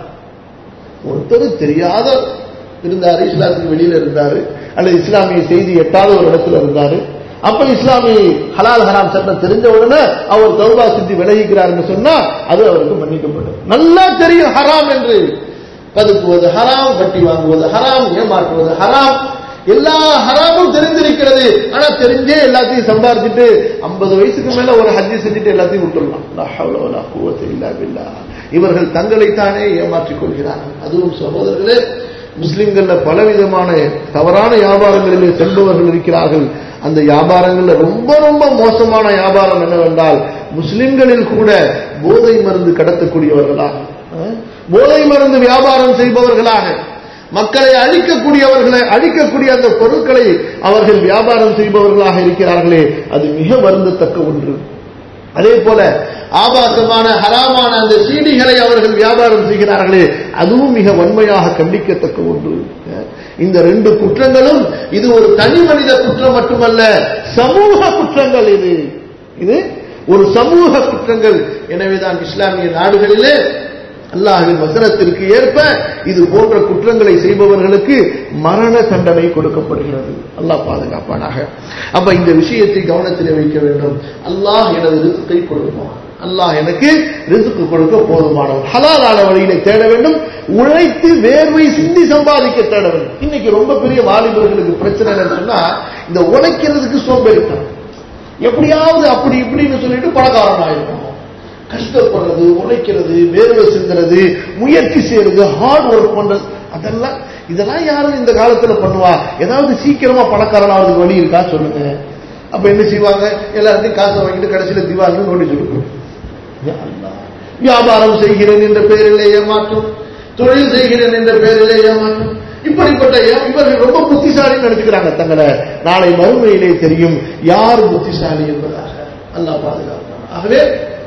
[SPEAKER 1] ஒருத்தர் தெரியாத இருந்தாரு இஸ்லாத்துக்கு வெளியில இருந்தாரு அல்லது இஸ்லாமிய செய்தி எட்டாத ஒரு இடத்துல இருந்தாரு அப்ப இஸ்லாமிய ஹலால் ஹராம் சட்டம் தெரிஞ்ச உடனே அவர் தௌபா செஞ்சு விலகிக்கிறாருன்னு சொன்னா அது அவருக்கு மன்னிக்கப்படும் நல்லா தெரியும் ஹராம் என்று பதுக்குவது ஹராம் வட்டி வாங்குவது ஹராம் ஏமாற்றுவது ஹராம் எல்லா ஹராமும் தெரிந்திருக்கிறது ஆனா தெரிஞ்சே எல்லாத்தையும் சம்பாதிச்சுட்டு 50 வயசுக்கு மேல ஒரு ஹஜ்ஜி செஞ்சுட்டு எல்லாத்தையும் விட்டுடலாம் லா ஹவ்ல வலா குவத்த இல்லா பில்லாஹ். இவர்கள் தங்களைத்தானே ஏமாற்றிக் கொள்கிறார்கள் அதுவும் சகோதரர்களே முஸ்லிம்கள்ல பலவிதமான தவறான வியாபாரங்களிலே செல்பவர்கள் இருக்கிறார்கள் அந்த வியாபாரங்கள்ல ரொம்ப ரொம்ப மோசமான வியாபாரம் என்னவென்றால் முஸ்லிம்களில் கூட போதை மருந்து கடத்தக்கூடியவர்களாக அஹ், போதை மருந்து வியாபாரம் செய்பவர்களாக மக்களை அழிக்கக்கூடியவர்களை அழிக்கக்கூடிய அந்த பொருட்களை அவர்கள் வியாபாரம் செய்பவர்களாக இருக்கிறார்களே அது மிக வருந்தத்தக்க ஒன்று அதே போல ஆபாசமான ஹராமான அந்த சீடிகளை அவர்கள் வியாபாரம் செய்கிறார்களே அதுவும் மிக வன்மையாக கண்டிக்கத்தக்க ஒன்று இந்த ரெண்டு குற்றங்களும் இது ஒரு தனி மனித குற்றம் மட்டுமல்ல சமூக குற்றங்கள் இது இது ஒரு சமூக குற்றங்கள் எனவேதான் இஸ்லாமிய நாடுகளிலே அல்லாஹ்வின் வசனத்திற்கு ஏற்ப இது போன்ற குற்றங்களை செய்பவர்களுக்கு மரண தண்டனை கொடுக்கப்படுகிறது அல்லாஹ் பாதுகாப்பானாக அப்ப இந்த விஷயத்தை கவனத்தில் வைக்க வேண்டும் அல்லாஹ் எனது ரிசுக்கை கொடுப்பான் அல்லாஹ் எனக்கு ரிசுக்கு கொடுக்க போதுமானவன் ஹலாலான வழியிலே தேட வேண்டும் உழைத்து வேர்வை சிந்தி சம்பாதிக்க தேட வேண்டும் இன்னைக்கு ரொம்ப பெரிய வாலிபர்களுக்கு பிரச்சனை என்னன்னு சொன்னா இந்த உழைக்கிறதுக்கு சோம்பேறித்தனம் எப்படியாவது அப்படி இப்படின்னு சொல்லிட்டு பணக்காரன் ஆயிருக்கணும் கஷ்டப்படுறது உழைக்கிறது வேர்வை சிந்துறது முயற்சி செய்யறது ஹார்ட் ஒர்க் பண்றது அதெல்லாம் இதெல்லாம் யாரும் இந்த காலத்துல பண்ணுவா ஏதாவது சீக்கிரமா பணக்காரன் ஆகிறதுக்கு வழி இருக்கா சொல்லுங்க அப்ப என்ன செய்வாங்க எல்லாத்தையும் காசை வாங்கிட்டு கடைசியில திவால்னு நோட்டீஸ் கொடுக்கணும் யா அல்லாஹ். வியாபாரம் செய்கிறேன் என்ற பெயரிலே ஏமாற்றும் தொழில் செய்கிறேன் என்ற பெயரிலே ஏமாற்றும் இப்படிப்பட்ட ஏ- இவர்கள் ரொம்ப புத்திசாலின்னு நினைச்சுக்கிறாங்க தங்களை நாளை மறுமையிலே தெரியும் யார் புத்திசாலி என்பதாக அல்லாஹ் பாதுகாப்பான் ஆகவே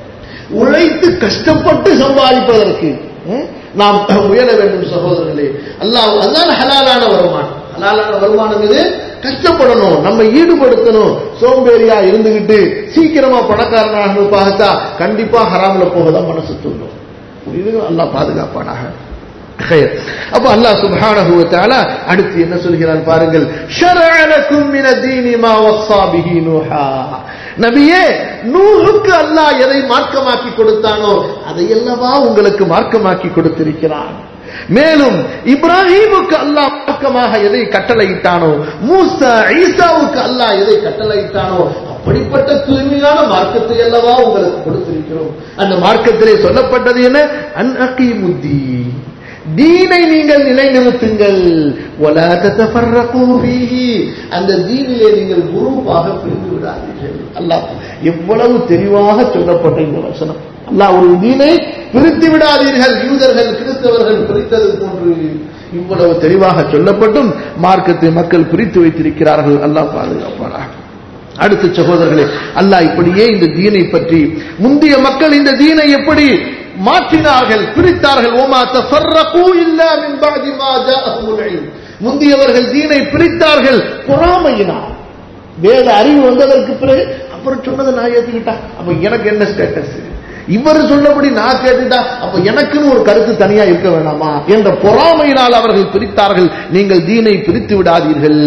[SPEAKER 1] உழைத்து கஷ்டப்பட்டு சம்பாதிப்பதற்கு ம், நாம் முயல வேண்டும் சகோதரர்களே அல்லாஹ் அதுதான் ஹலாலான வருமானம் ஹலாலான வருமானம் இது கஷ்டப்படணும் நம்ம ஈடுபடுத்தணும் சோம்பேறியா இருந்துகிட்டு சீக்கிரமா பணக்காரனாக பார்த்தா கண்டிப்பா ஹராம்ல போகதான் மனசு தூண்டும் இது அல்லாஹ் பாதுகாப்பானாக خير. அப்ப அல்லாஹ் சுப்ஹானஹு வ தஆலா அடுத்து என்ன சொல்கிறான் பாருங்கள் ஷரஅ லக்கும் மின தீனி மா வஸ்ஸா பிஹி நூஹா நபியே நூஹுக்கு அல்லாஹ் எதை மார்க்கமாக்கி கொடுத்தானோ அதையல்லவா உங்களுக்கு மார்க்கமாக்கி கொடுத்திருக்கிறான் மேலும் இப்ராஹீமுக்கு அல்லாஹ் மார்க்கமாக எதை கட்டளையிட்டானோ மூசா ஈசாவுக்கு அல்லாஹ் எதை கட்டளையிட்டானோ அப்படிப்பட்ட தூய்மையான மார்க்கத்தை அல்லவா உங்களுக்கு கொடுத்திருக்கிறோம் அந்த மார்க்கத்திலே சொல்லப்பட்டது என்ன அன் அகீமுத்தீன் தீனை நீங்கள் நிலைநிறுத்துங்கள் وَلَا تَتَفَرَّقُوا فِيهِ அந்த தீனிலே நீங்கள் குரூப்பாக பிரிந்து விடாதீர்கள் அல்லாஹ் எவ்வளவு தெளிவாக சொல்லப்பட்ட இந்த வசனம் அல்லாஹ் ஒரு தீனை பிரித்து விடாதீர்கள் யூதர்கள் கிறிஸ்தவர்கள் பிரித்தது போன்று இவ்வளவு தெளிவாக சொல்லப்பட்டும் மார்க்கத்தை மக்கள் பிரித்து வைத்திருக்கிறார்கள் அல்லாஹ் பாதுகாப்பானாக அடுத்த சகோதரர்களே அல்லாஹ் இப்படியே இந்த தீனை பற்றி முந்தைய மக்கள் இந்த தீனை எப்படி மாற்றினார்கள் பிரித்தார்கள் ஓமா தஃபர்ரகு இல்லா மின் பாதி மா ஜாஅஹுல் இல்ம் முந்தியவர்கள் தீனை பிரித்தார்கள் பொறாமையினால் வேத அறிவு வந்ததற்கு பிறகு அப்புறம் சொன்னதை நான் ஏத்துக்கிட்டா அப்ப எனக்கு என்ன ஸ்டேட்டஸ் இவர் சொல்லபடி நான் கேட்டுட்டா அப்ப எனக்குன்னு ஒரு கருத்து தனியா இருக்க வேண்டாமா என்ற பொறாமையினால் அவர்கள் பிரித்தார்கள் நீங்கள் தீனை பிரித்து விடாதீர்கள்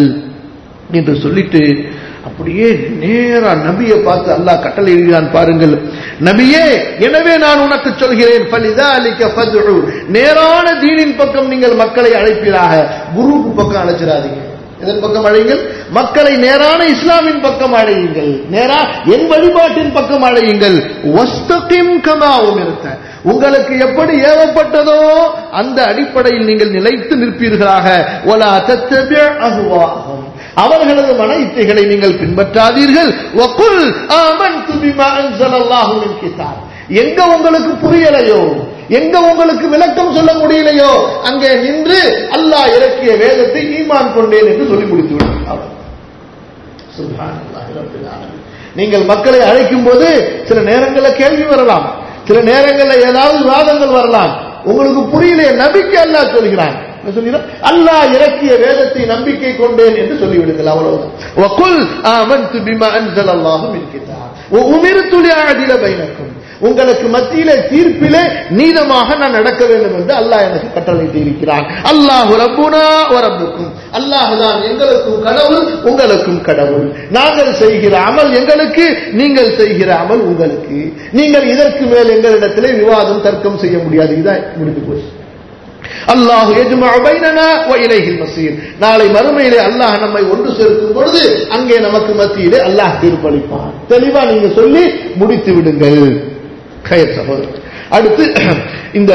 [SPEAKER 1] என்று சொல்லிட்டு அப்படியே நேரா நபியை பார்த்து அல்லாஹ் கட்டளை எழுதினான் பாருங்கள் நபியே எனவே நான் உனக்கு சொல்கிறேன் ஃபலிதாலிக ஃபத்உ நேரான தீனின் பக்கம் நீங்கள் மக்களை அழைப்பீராக குருவுக்கு பக்கம் அழைச்சிடாதீங்க இதன் பக்கம் அழையுங்கள் மக்களை நேரான இஸ்லாமின் பக்கம் அழையுங்கள் நேரா என் வழிபாட்டின் பக்கம் அழையுங்கள் வஸ்தகிம் கமா உமிர்த்த உங்களுக்கு எப்படி ஏவப்பட்டதோ அந்த அடிப்படையில் நீங்கள் நிலைத்து நிற்பீர்களாக ஒலா தத்தபி அஹ்வாஹும் அவர்களது மன இச்சைகளை நீங்கள் பின்பற்றாதீர்கள் வகுல் ஆமன்து பிமா அன்ஸலல்லாஹு மின் கிதாப் எங்க உங்களுக்கு புரியலையோ எங்க உங்களுக்கு விளக்கம் சொல்ல முடியலையோ அங்கே நின்று அல்லாஹ் இறக்கிய வேதத்தை ஈமான் கொண்டேன் என்று சொல்லி முடித்து விட்டார் சுப்ஹானல்லாஹி ரப்பில் ஆலமீன் நீங்கள் மக்களை அழைக்கும் போது சில நேரங்களில் கேள்வி வரலாம் சில நேரங்களில் ஏதாவது வாதங்கள் வரலாம் உங்களுக்கு புரியலையே நம்பிக்கை அல்லாஹ் சொல்கிறான் என்ன சொல்கிறான் அல்லாஹ் இறக்கிய வேதத்தை நம்பிக்கை கொண்டேன் என்று சொல்லிவிடுங்கள் அவ்வளவுதான் வகுல் ஆமன்து பிமா அன்ஸலல்லாஹு மின் கிதாப் வ உமிர்து லிஅஅதில பைனக்கும் உங்களுக்கு மத்தியிலே தீர்ப்பிலே நீதமாக நான் நடக்க வேண்டும் என்று அல்லாஹ் எனக்கு கட்டளையிட்டு இருக்கிறான் அல்லாஹ் ரப்புனா வரப்புக்கும் அல்லாஹ் தான் எங்களுக்கும் கடவுள் உங்களுக்கும் கடவுள் நாங்கள் செய்கிற அமல் எங்களுக்கு நீங்கள் செய்கிற அமல் உங்களுக்கு நீங்கள் இதற்கு மேல் எங்களிடத்திலே விவாதம் தர்க்கம் செய்ய முடியாது இதான் முடிந்து போச்சு அல்லாஹ் நாளை மறுமையிலே அல்லாஹ் நம்மை ஒன்று சேர்க்கும் பொழுது அங்கே நமக்கு மத்தியிலே அல்லாஹ் தீர்ப்பளிப்பான் தெளிவா நீங்க சொல்லி முடித்து விடுங்கள் கயர் சகோதரர் அடுத்து இந்த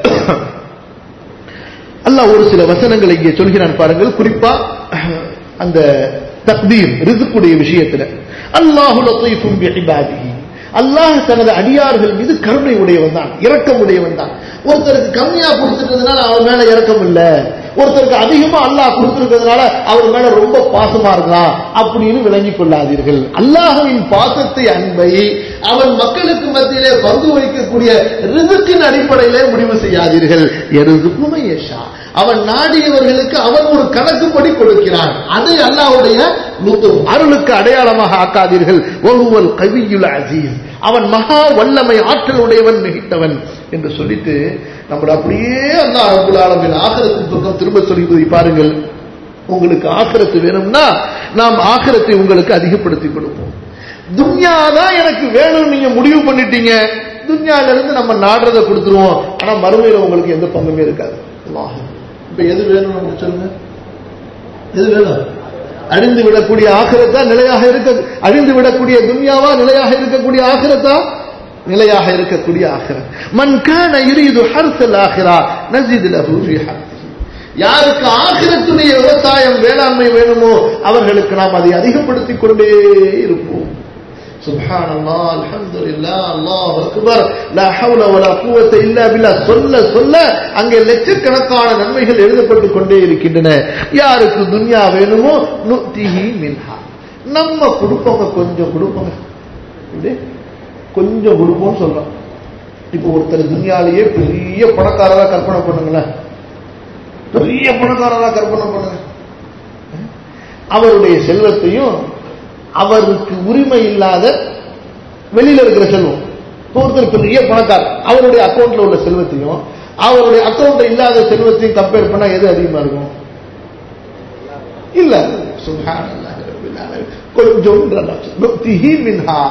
[SPEAKER 1] அல்லாஹ் ஒரு சில வசனங்களை இங்கே சொல்கிறான் பாருங்கள் குறிப்பா அந்த தக்தீர் ரிசுக்குடைய விஷயத்துல அல்லாஹு லத்தீஃபும் பிஇபாதிஹி அல்லாஹ் தனது அடியார்கள் மீது கருணை உடையவன் தான் இரக்கம் உடையவன் தான் ஒருத்தருக்கு கம்மியா கொடுத்துட்டதுனால அவர் மேல இரக்கம் இல்ல ஒருத்தருக்கு அதிகமா அல்லாஹ் கொடுத்திருக்கிறதுனால அவர் மேல ரொம்ப பாசமா இருக்கலாம் அப்படின்னு விளங்கிக் கொள்ளாதீர்கள் அல்லாஹுவின் பாசத்தை அன்பை அவன் மக்களுக்கு மத்தியிலே பங்கு வைக்கக்கூடிய ரிசுக்கின் அடிப்படையிலே முடிவு செய்யாதீர்கள் எருதுக்குமை யஷா அவன் நாடியவர்களுக்கு அவன் ஒரு கணக்குப்படி கொடுக்கிறான் அதை அல்லாஹ்வுடைய அருளுக்கு அடையாளமாக ஆக்காதீர்கள் ஒருவல் கவியுல் அசீஸ் அவன் மகா வல்லமை ஆற்றல் உடையவன் மிகித்தவன் என்று சொல்லிட்டு நம்ம அப்படியே அல்லாஹ் ரபுல் ஆலமின் ஆகரத்தின் பக்கம் திரும்ப சொல்லி பாருங்கள் உங்களுக்கு ஆகரத்து வேணும்னா நாம் ஆகரத்தை உங்களுக்கு அதிகப்படுத்தி கொடுப்போம் துன்யா தான் எனக்கு வேணும்னு நீங்க முடிவு பண்ணிட்டீங்க துன்யால இருந்து நம்ம நாடுறதை கொடுத்துருவோம் ஆனா மறுமையில உங்களுக்கு எந்த பங்குமே இருக்காது அல்லாஹ். இப்ப எது வேணும் நமக்கு சொல்லுங்க எது வேணும் அழிந்து விடக்கூடிய ஆகிரத்தா நிலையாக இருக்க அழிந்து விடக்கூடிய துன்யாவா நிலையாக இருக்கக்கூடிய ஆகிரத்தா நிலையாக இருக்கக்கூடிய ஆகிரம் மன் கான யுரீது ஹர்சல் ஆகிரா நஸித் லஹு ஃபீ ஹர்சிஹி யாருக்கு ஆகிரத்துடைய விவசாயம் வேளாண்மை வேணுமோ அவர்களுக்கு நாம் அதை அதிகப்படுத்திக் கொண்டே இருப்போம் சுப்ஹான் அல்லாஹ் அல்ஹம்துலில்லாஹ் அல்லாஹ் அக்பர் லா ஹவ்ல வலா குவத்த இல்லா பில்லாஹ் சொல்ல சொல்ல அங்கே லட்சக்கணக்கான நன்மைகள் எழுதப்பட்டு கொண்டே இருக்கின்றன யாருக்கு துன்யா வேணுமோ நுத்திஹி மின்ஹா நம்ம கொடுப்போங்க கொஞ்சம் கொடுப்போங்க இப்படி கொஞ்சம் கொடுப்போம்னு சொல்றோம் இப்போ ஒருத்தர் துன்யாலேயே பெரிய பணக்காரரா கற்பனை பண்ணுங்களேன் பெரிய பணக்காரரா கற்பனை பண்ணுங்க அவருடைய செல்வத்தையும் அவருக்கு உரிமை இல்லாத வெளியில இருக்கிற செல்வம் இப்போ ஒருத்தர் பெரிய பணக்காரர் அவருடைய அக்கௌண்ட்ல உள்ள செல்வத்தையும் அவருடைய அக்கௌண்ட்ல இல்லாத செல்வத்தையும் கம்பேர் பண்ணா எது அதிகமா இருக்கும் இல்ல சுப்ஹானல்லாஹி ரப்பில் ஆலமீன். கொஞ்சம் நுக்திஹி மின்ஹா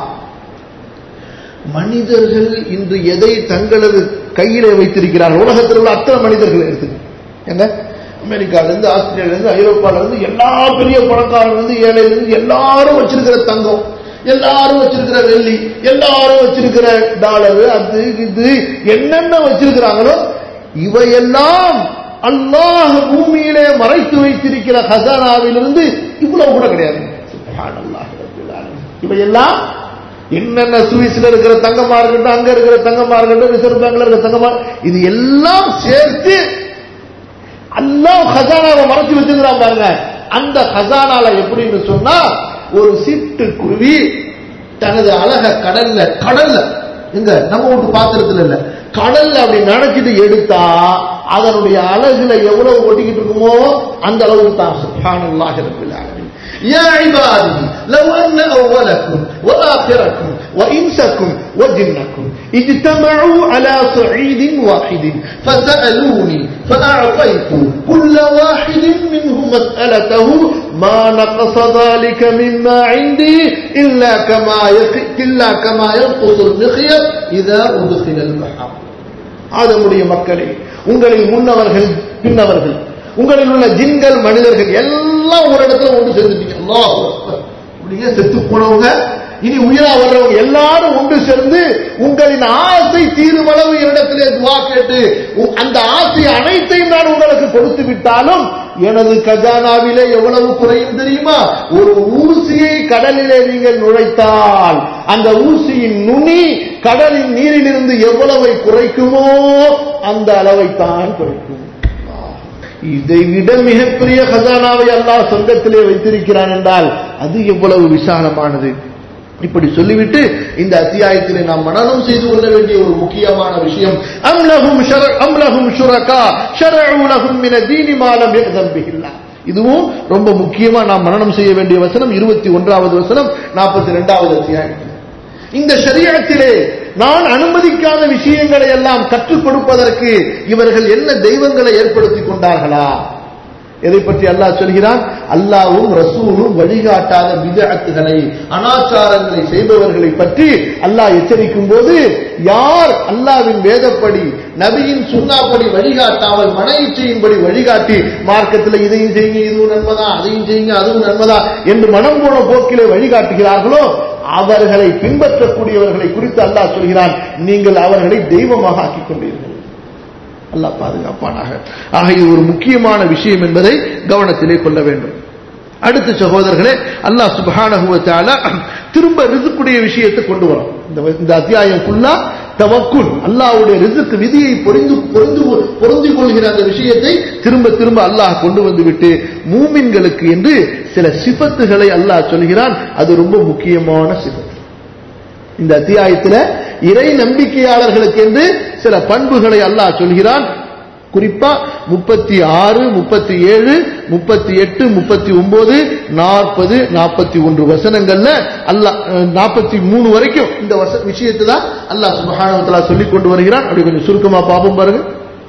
[SPEAKER 1] மனிதர்கள் இன்று எதை தங்களது கையிலே வைத்திருக்கிறார்கள் உலகத்தில் உள்ள அத்தனை மனிதர்கள் எடுத்துக்க என்ன அமெரிக்கால இருந்து ஆஸ்திரேலியா இருந்து ஐரோப்பால இருந்து எல்லா பெரிய பணக்காரங்க இருந்து ஏழையில இருந்து எல்லாரும் வச்சிருக்கிற தங்கம் எல்லாரும் வச்சிருக்கிற வெள்ளி எல்லாரும் வச்சிருக்கிற டாலரு அது இது என்னென்ன வச்சிருக்கிறாங்களோ இவையெல்லாம் அல்லாஹ் பூமியிலே மறைத்து வைத்திருக்கிற ஹசானாவிலிருந்து இவ்வளவு கூட கிடையாது சுப்ஹானல்லாஹ் ரப்பில் ஆலமீன். இவையெல்லாம் என்னென்ன சுவிஸ்ல இருக்கிற தங்கமா இருக்கட்டும் அங்க இருக்கிற தங்கமா இருக்கட்டும் ரிசர்வ் பேங்க்ல இருக்கிற தங்கமா இது எல்லாம் சேர்த்து அல்லாஹ் ஹசானாவை மறைச்சு வச்சிருக்கிறான் பாருங்க அந்த ஹசானால எப்படின்னு சொன்னா ஒரு சிட்டு குருவி தனது அழக கடல்ல கடல்ல எங்க நம்ம வீட்டு பாத்திரத்துல இல்ல கடல்ல அப்படி நினைச்சிட்டு எடுத்தா அதனுடைய அழகுல எவ்வளவு ஒட்டிக்கிட்டு இருக்குமோ அந்த அளவுக்கு தான் சுப்ஹானல்லாஹி ரப்பில் ஆலமீன் يا عبادي لو أن أولكم وآخركم وإنسكم وجنكم اجتمعوا على صعيد واحد فسألوني فأعطيت كل واحد منهم مسألته ما نقص ذلك مما عندي إلا كما إلا كما ينقص المخيط إذا أدخل البحر ஆதமுடைய மக்களே உங்களில் முன்னவர்கள் பின்னவர்கள் உங்களில் உள்ள ஜின்கள் மனிதர்கள் எல்லாம் ஒரு இடத்துல ஒன்று சேர்ந்துட்டீங்க அல்லாஹ் அக்பர். அப்படியே செத்து போனவங்க இனி உயிரா வர்றவங்க எல்லாரும் ஒன்று சேர்ந்து உங்களின் ஆசை தீரும் அளவு என்னிடத்திலே துவா கேட்டு உ- அந்த ஆசை அனைத்தையும் நான் உங்களுக்கு கொடுத்து விட்டாலும் எனது கஜானாவிலே எவ்வளவு குறையும் தெரியுமா ஒரு ஊசியை கடலிலே நீங்கள் நுழைத்தால் அந்த ஊசியின் நுனி கடலின் நீரிலிருந்து எவ்வளவை குறைக்குமோ அந்த அளவை தான் குறைக்கும் இதை விட மிகப்பெரிய ஹசானாவை அல்லாஹ் சொந்தத்திலே வைத்திருக்கிறான் என்றால் அது எவ்வளவு விசாலமானது இப்படி சொல்லிவிட்டு இந்த அத்தியாயத்திலே நாம் மனனம் செய்து கொள்ள வேண்டிய ஒரு முக்கியமான விஷயம் அம்லஹும் ஷர- அம்லஹும் ஷுரகா ஷரஉ லஹும் மின தீனி மா லம் யஅதன் பிஹில்லாஹ். இதுவும் ரொம்ப முக்கியமா நாம் மனனம் செய்ய வேண்டிய வசனம் இருபத்தி ஒன்றாவது வசனம் நாற்பத்தி ரெண்டாவது அத்தியாயம் இந்த ஷரியத்திலே நான் அனுமதிக்காத விஷயங்களை எல்லாம் கற்றுக் கொடுப்பதற்கு இவர்கள் என்ன தெய்வங்களை ஏற்படுத்திக் கொண்டார்களா எதை பற்றி அல்லாஹ் சொல்கிறான் அல்லாவும் ரசூலும் வழிகாட்டாத விதத்துகளை அனாச்சாரங்களை செய்பவர்களை பற்றி அல்லாஹ் எச்சரிக்கும் போது யார் அல்லாவின் வேதப்படி நபியின் சுண்ணாப்படி வழிகாட்டாமல் மன இச்சையின்படி வழிகாட்டி மார்க்கத்தில் இதையும் செய்யுங்க இதுவும் நன்மைதான் அதையும் செய்யுங்க அதுவும் நன்மைதான் என்று மனம் போன போக்கிலே வழிகாட்டுகிறார்களோ அவர்களை பின்பற்றக்கூடியவர்களை குறித்து அல்லாஹ் சொல்கிறான் நீங்கள் அவர்களை தெய்வமாக ஆக்கிக் கொண்டீர்கள் அல்லாஹ் பாதுகாப்பானாக ஆக இது ஒரு முக்கியமான விஷயம் என்பதை கவனத்திலே கொள்ள வேண்டும் அடுத்த சகோதரர்களே அல்லாஹ் சுப்ஹானஹு வ தஆலா திரும்ப ரிசுக்குடைய விஷயத்தை கொண்டு வரோம் இந்த இந்த அத்தியாயம் ஃபுல்லா தவக்குல் அல்லாஹ்வுடைய ரிசுக்கு விதியை பொறிந்து பொருந்து பொருந்திக் கொள்கிற அந்த விஷயத்தை திரும்ப திரும்ப அல்லாஹ் கொண்டு வந்து விட்டு மூமின்களுக்கு என்று சில சிபத்துகளை அல்லாஹ் சொல்கிறான் அது ரொம்ப முக்கியமான சிபத்து இந்த அத்தியாயத்துல இறை நம்பிக்கையாளர்களுக்கு என்று சில பண்புகளை அல்லாஹ் சொல்கிறான் குறிப்பா முப்பத்தி ஆறு முப்பத்தி ஏழு முப்பத்தி எட்டு முப்பத்தி ஒன்பது நாற்பது நாற்பத்தி ஒன்று வசனங்கள்ல அல்லாஹ் நாற்பத்தி மூணு வரைக்கும் இந்த வச விஷயத்தை தான் அல்லாஹ் சுபஹானவத்தலா சொல்லிக் கொண்டு வருகிறான் அப்படி கொஞ்சம் சுருக்கமா பாப்போம் பாருங்க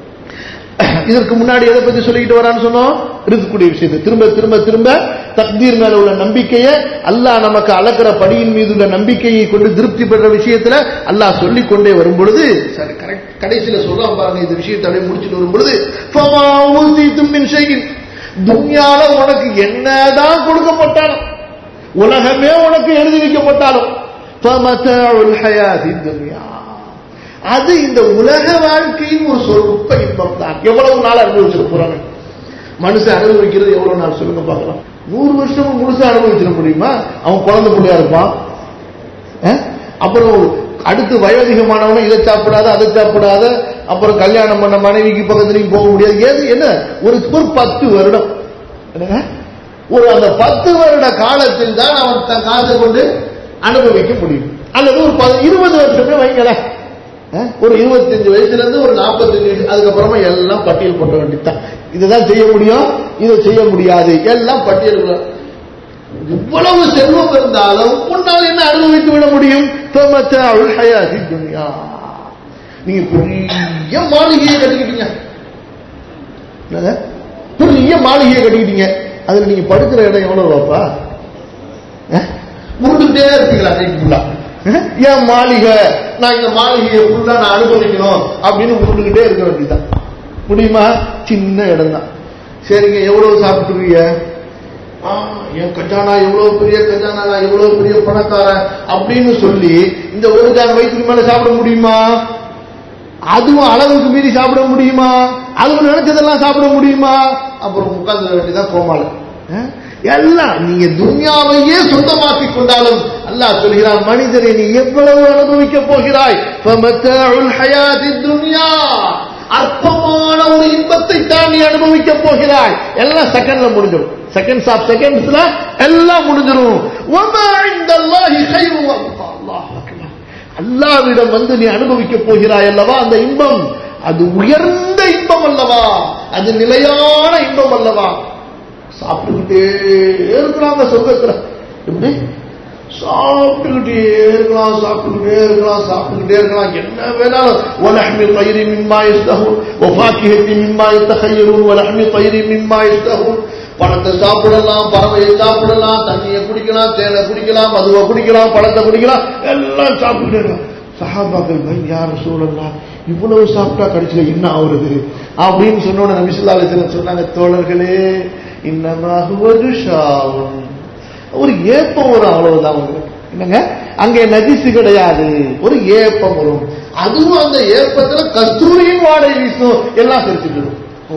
[SPEAKER 1] இதற்கு முன்னாடி எதை பத்தி சொல்லிக்கிட்டு வரான்னு சொன்னோம் ரிஸ்குடைய விஷயத்தை திரும்ப திரும்ப திரும்ப தக்தீர் மேல உள்ள நம்பிக்கையை அல்லாஹ் நமக்கு அளக்கிற படியின் மீது உள்ள நம்பிக்கையை கொண்டு திருப்தி பெற விஷயத்துல அல்லாஹ் சொல்லிக் கொண்டே வரும் பொழுது சரி கரெக்ட் கடைசியில சொல்றான் பாருங்க இந்த விஷயத்தை அப்படியே முடிச்சுட்டு வரும் பொழுது ஃபமா ஊசித்தும் மின் ஷைஇன். துன்யால உனக்கு என்னதான் கொடுக்கப்பட்டாலும் உலகமே உனக்கு எழுதி வைக்கப்பட்டாலும் ஃபமதாஉல் ஹயாத்தித் துன்யா அது இந்த உலக வாழ்க்கையின் ஒரு சொற்ப இன்பம் தான் எவ்வளவு நாள் அனுபவிச்சிட போறாங்க மனுஷன் அனுபவிக்கிறது எவ்வளவு நாள் சொல்லுங்க பார்க்கலாம் நூறு வருஷமும் முழுசா அனுபவிச்சிட முடியுமா அவன் குழந்தை பிள்ளையா இருப்பான் அஹ்? அப்புறம் அடுத்து வயோதிகமானவனும் இதை சாப்பிடாத அதை சாப்பிடாத அப்புறம் கல்யாணம் பண்ண மனைவிக்கு பக்கத்துலையும் போக முடியாது ஏது என்ன ஒரு ஒரு பத்து வருடம் என்னங்க? ஒரு அந்த பத்து வருட காலத்தில் தான் அவன் தன் காசை கொண்டு அனுபவிக்க முடியும் அல்லது ஒரு பத- இருபது வருஷமே வைங்களேன் அஹ், ஒரு இருபத்தஞ்சு வயசுல இருந்து ஒரு நாற்பத்தஞ்சு வயசு அதுக்கப்புறமா எல்லாம் பட்டியல் போட்ட வேண்டியதுதான் இதுதான் செய்ய முடியும் இதை செய்ய முடியாது எல்லாம் பட்டியல் இவ்வளவு செல்வம் இருந்தாலும் உன்னால் என்ன அனுபவித்து விட முடியும் ஃபமத்தாஉல் ஹயாத்தி துன்யா. நீங்க பெரிய மாளிகையை கட்டிக்கிட்டீங்க என்னது? பெரிய மாளிகையை கட்டிக்கிட்டீங்க அதுல நீங்க படுக்கிற இடம் எவ்வளவு வாப்பா உருண்டுட்டே இருப்பீங்களா நைட் ஃபுல்லா ஏன் மாளிகை நான் இந்த மாளிகையை ஃபுல்லா நான் அனுபவிக்கணும் அப்படின்னு உருண்டுகிட்டே இருக்க வேண்டியதுதான் முடியுமா சின்ன இடம் தான் சரிங்க எவ்வளவு சாப்பிட்டுருவீங்க ஆ, என் கஜானா எவ்வளவு பெரிய கஜானா நான் எவ்வளவு பெரிய பணக்காரன் அப்படின்னு சொல்லி இந்த ஒரு ஜான் வயிற்றுக்கு மேல சாப்பிட முடியுமா அதுவும் அளவுக்கு மீறி சாப்பிட முடியுமா அதுவும் நினைச்சதெல்லாம் சாப்பிட முடியுமா அப்புறம் உட்கார்ந்து வேண்டியதான் கோமால அஹ்? எல்லாம் நீங்க துன்யாவையே சொந்தமாக்கி கொண்டாலும் அல்லாஹ் சொல்கிறான் மனிதரை நீ எவ்வளவு அனுபவிக்க போகிறாய் ஃபமத்தாஉல் ஹயாத்தித் துன்யா அற்பமான ஒரு இன்பத்தை தான் நீ அனுபவிக்க போகிறாய் எல்லாம் செகண்ட்ல முடிஞ்சிடும் செகண்ட்ஸ் ஆஃப் செகண்ட்ஸ்ல எல்லாம் முடிஞ்சிடும் வமா இந்தல்லாஹி கைரு வஅபகா. அல்லாஹ் அக்பர். அல்லாவிடம் வந்து நீ அனுபவிக்க போகிறாய் அல்லவா அந்த இன்பம் அது உயர்ந்த இன்பம் அல்லவா அது நிலையான இன்பம் அல்லவா சாப்பிட்டுக்கிட்டே இருக்கிறாங்க சொர்க்கத்துல எப்படி சாப்பிட்டுக்கிட்டே இருக்கலாம் சாப்பிட்டுக்கிட்டே இருக்கலாம் சாப்பிட்டுக்கிட்டே இருக்கலாம் என்ன வேணாலும் வலஹ்மி தயிரி மிம்மா யஸ்தஹூன் வஃபாக்கிஹத்தி மிம்மா யத்தஹய்யரூன் வலஹ்மி தயிரி மிம்மா யஸ்தஹூன் பழத்தை சாப்பிடலாம் பறவையை சாப்பிடலாம் தண்ணியை குடிக்கலாம் தேனை குடிக்கலாம் மதுவை குடிக்கலாம் பழத்தை குடிக்கலாம் எல்லாம் சாப்பிட்டுட்டே இருக்கலாம் சஹாபாக்கள் பை யார் சூழலாம் இவ்வளவு சாப்பிட்டா கடைசியில என்ன ஆகுறது அப்படின்னு சொன்னோட நபிசுல்லா அலிஸ்லாம் சொன்னாங்க தோழர்களே இன்னமாகுவது ஷாவும் ஒரு ஏப்பம் வரும் அவ்வளவுதான் உங்களுக்கு என்னங்க அங்கே நதிசு கிடையாது ஒரு ஏப்பம் வரும் அதுவும் அந்த ஏப்பத்துல கஸ்தூரியின் வாடகை வீசும் எல்லாம் தெரிச்சுட்டு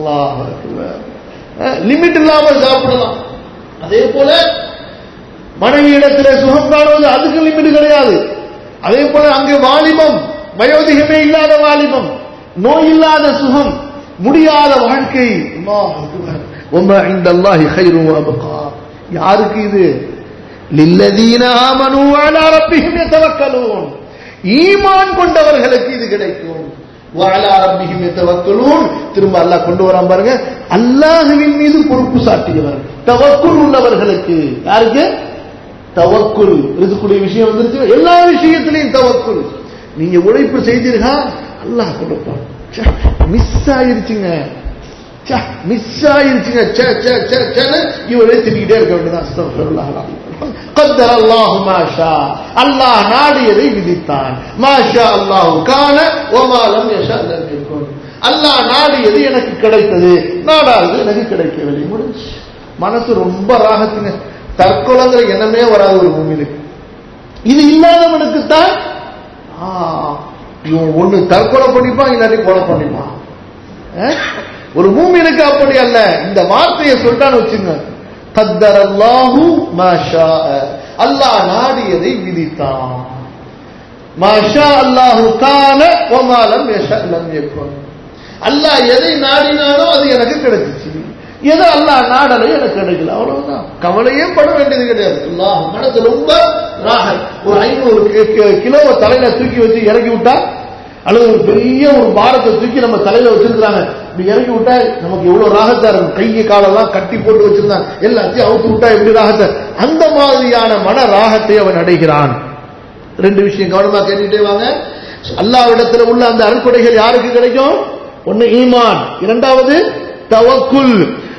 [SPEAKER 1] லிமிட் இல்லாமல் சாப்பிடலாம் அதே போல மனைவி இடத்துல சுகம் காணுவது அதுக்கு லிமிட் கிடையாது அதே போல அங்கே வாலிபம் வயோதிகமே இல்லாத வாலிபம் நோய் இல்லாத சுகம் முடியாத வாழ்க்கை அல்லாஹ் அக்பர். வமா இந்தல்லாஹி கைரு வஅபகா. யாருக்கு இது லில்லதீன ஆமனு அலா ரப்பிஹிம் யதவக்கலூன் ஈமான் கொண்டவர்களுக்கு இது கிடைக்கும் வஅலா ரப்பிஹிம் யதவக்கலூன் திரும்ப அல்லாஹ் கொண்டு வரான் பாருங்க அல்லாஹ்வின் மீது பொறுப்பு சாட்டியவர் தவக்குல் உள்ளவர்களுக்கு யாருக்கு தவக்குல் ரிசுக்குடைய விஷயம் வந்துருச்சு எல்லா விஷயத்திலையும் தவக்குல் நீங்க உழைப்பு செய்தீர்களா அல்லாஹ் கொடுப்பான் மிஸ் ஆயிருச்சுங்க மிஸ் ஆயிருச்சுங்க ச்சே, ச்சே, ச்சே, ச்சேன்னு இவரே திட்டிக்கிட்டே இருக்க வேண்டியதான் அஸ்தக்ஃபிருல்லாஹ் அல்-அலீம். قدر الله ما شاء அல்லாஹ் நாடியதை விதித்தான் ما شاء الله كان وما لم يشاء لم يكن அல்லாஹ் நாடியது எனக்கு கிடைத்தது நாடாது எனக்கு கிடைக்கவில்லை முடிஞ்சு மனசு ரொம்ப ராகத்துங்க தற்கொலைங்கிற எண்ணமே வராது ஒரு பூமியிலுக்கு இது இல்லாதவனுக்கு தான் ஆ, இவன் ஒண்ணு தற்கொலை பண்ணிப்பான் இல்லாட்டி கொலை பண்ணிப்பான் அஹ்? ஒரு மூமினுக்கு அப்படி அல்ல இந்த வார்த்தையை சொல்லிட்டான்னு வச்சுங்க கத்தர் அல்லாஹு மாஷா அல்லாஹ் நாடியதை விதித்தான் மாஷா அல்லாஹு கான ஒமாலம் லம் யகுன் அல்லாஹ் எதை நாடினானோ அது எனக்கு கிடைச்சிச்சு எது அல்லாஹ் நாடலை எனக்கு கிடைக்கல அவ்வளவுதான் கவலையே பட வேண்டியது கிடையாது அல்லாஹ் மனது ரொம்ப ராகத் ஒரு ஐநூறு கி- கி- கிலோவை தலையில தூக்கி வச்சு இறக்கி விட்டா அல்லது ஒரு பெரிய ஒரு பாரத்தை தூக்கி நம்ம தலையில வச்சிருக்காங்க இப்படி இறக்கி விட்டா நமக்கு எவ்வளவு ராகத்தா இருக்கும் கையை காலெல்லாம் கட்டி போட்டு வச்சிருந்தாங்க எல்லாத்தையும் அவுத்து விட்டா எப்படி ராகத்தை அந்த மாதிரியான மன ராகத்தை அவன் அடைகிறான் ரெண்டு விஷயம் கவனமா கேட்டுட்டே வாங்க அல்லாவிடத்துல உள்ள அந்த அருட்கொடைகள் யாருக்கு கிடைக்கும் ஒன்னு ஈமான் இரண்டாவது தவக்குல்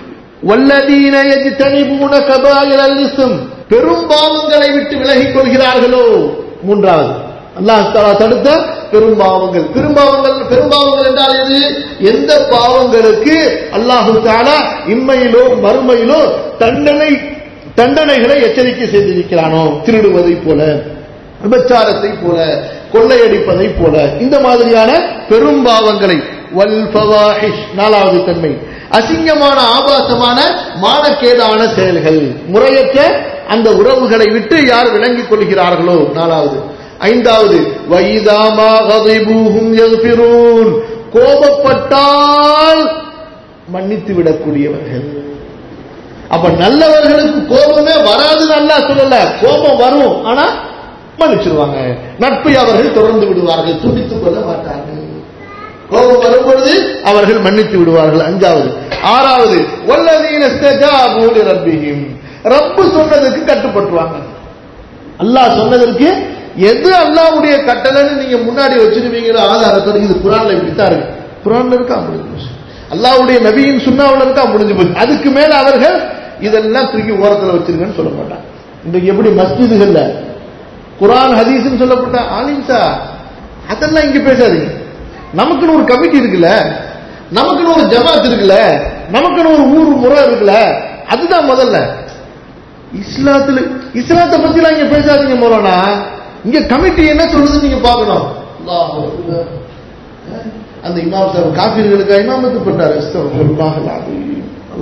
[SPEAKER 1] வல்லதீன யஜ்தனிபூன கபாயிரல் இஸ்ம் பெரும் பாவங்களை விட்டு விலகிக் கொள்கிறார்களோ மூன்றாவது அல்லாஹ் தஆலா தடுத்த பெரும் பாவங்கள் பெரும்பாவங்கள் பெரும்பாவங்கள் என்றால் எது எந்த பாவங்களுக்கு அல்லாஹு தஆலா இம்மையிலோ மறுமையிலோ தண்டனை தண்டனைகளை எச்சரிக்கை செய்திருக்கிறானோ திருடுவதை போல விபச்சாரத்தை போல கொள்ளையடிப்பதை போல இந்த மாதிரியான பெரும் பாவங்களை வல் ஃபவாஹிஷ் நாலாவது தன்மை அசிங்கமான ஆபாசமான மானக்கேடான செயல்கள் முறையற்ற அந்த உறவுகளை விட்டு யார் விளங்கிக் கொள்கிறார்களோ நாலாவது ஐந்தாவது வைதாமா கதைபூஹும் யக்ஃபிரூன் கோபப்பட்டால் மன்னித்து விடக்கூடியவர்கள் அப்ப நல்லவர்களுக்கு கோபமே வராதுன்னு அல்லாஹ் சொல்லல கோபம் வரும் ஆனா மன்னிச்சிருவாங்க நட்பை அவர்கள் தொடர்ந்து விடுவார்கள் துடித்துக் கொள்ள மாட்டார்கள் கோபம் வரும் பொழுது அவர்கள் மன்னித்து விடுவார்கள் அஞ்சாவது ஆறாவது வல்லதீன ஸ்தஜாபு ரப்பிஹிம் ரப்பு சொன்னதுக்கு கட்டுப்பட்டுவாங்க அல்லாஹ் சொன்னதற்கு எது அல்லாஹ்வுடைய கட்டளைன்னு நீங்க முன்னாடி வச்சிருவீங்களோ ஆதாரத்தோட இது குரான்ல இப்படித்தான் இருக்கு குரான்ல இருக்கா முடிஞ்சு போச்சு அல்லாஹ்வுடைய நபியின் சுண்ணாவுல இருக்கா முடிஞ்சு போச்சு அதுக்கு மேல அவர்கள் இதெல்லாம் தூக்கி ஓரத்துல வச்சிருக்கேன்னு சொல்ல மாட்டாங்க இன்றைக்கு எப்படி மஸ்ஜிதுகள்ல குரான் ஹதீஸ்னு சொல்லப்பட்ட ஆலிம்சா அதெல்லாம் இங்க பேசாதீங்க நமக்குன்னு ஒரு கமிட்டி இருக்குல்ல நமக்குன்னு ஒரு ஜமாத் இருக்குல்ல நமக்குன்னு ஒரு ஊர் முறை இருக்குல்ல அதுதான் முதல்ல இஸ்லாத்துல இஸ்லாத்தை பத்தி எல்லாம் இங்க பேசாதீங்க மோலானா இங்க கமிட்டி என்ன சொல்லுதுன்னு நீங்க பார்க்கணும் அல்லாஹ் அக்பர். அந்த இமாம் சார் காப்பீர்களுக்கு இமாமத்து பண்ணாரு அஸ்தக்ஃபிருல்லாஹ் அல்-அலீம்.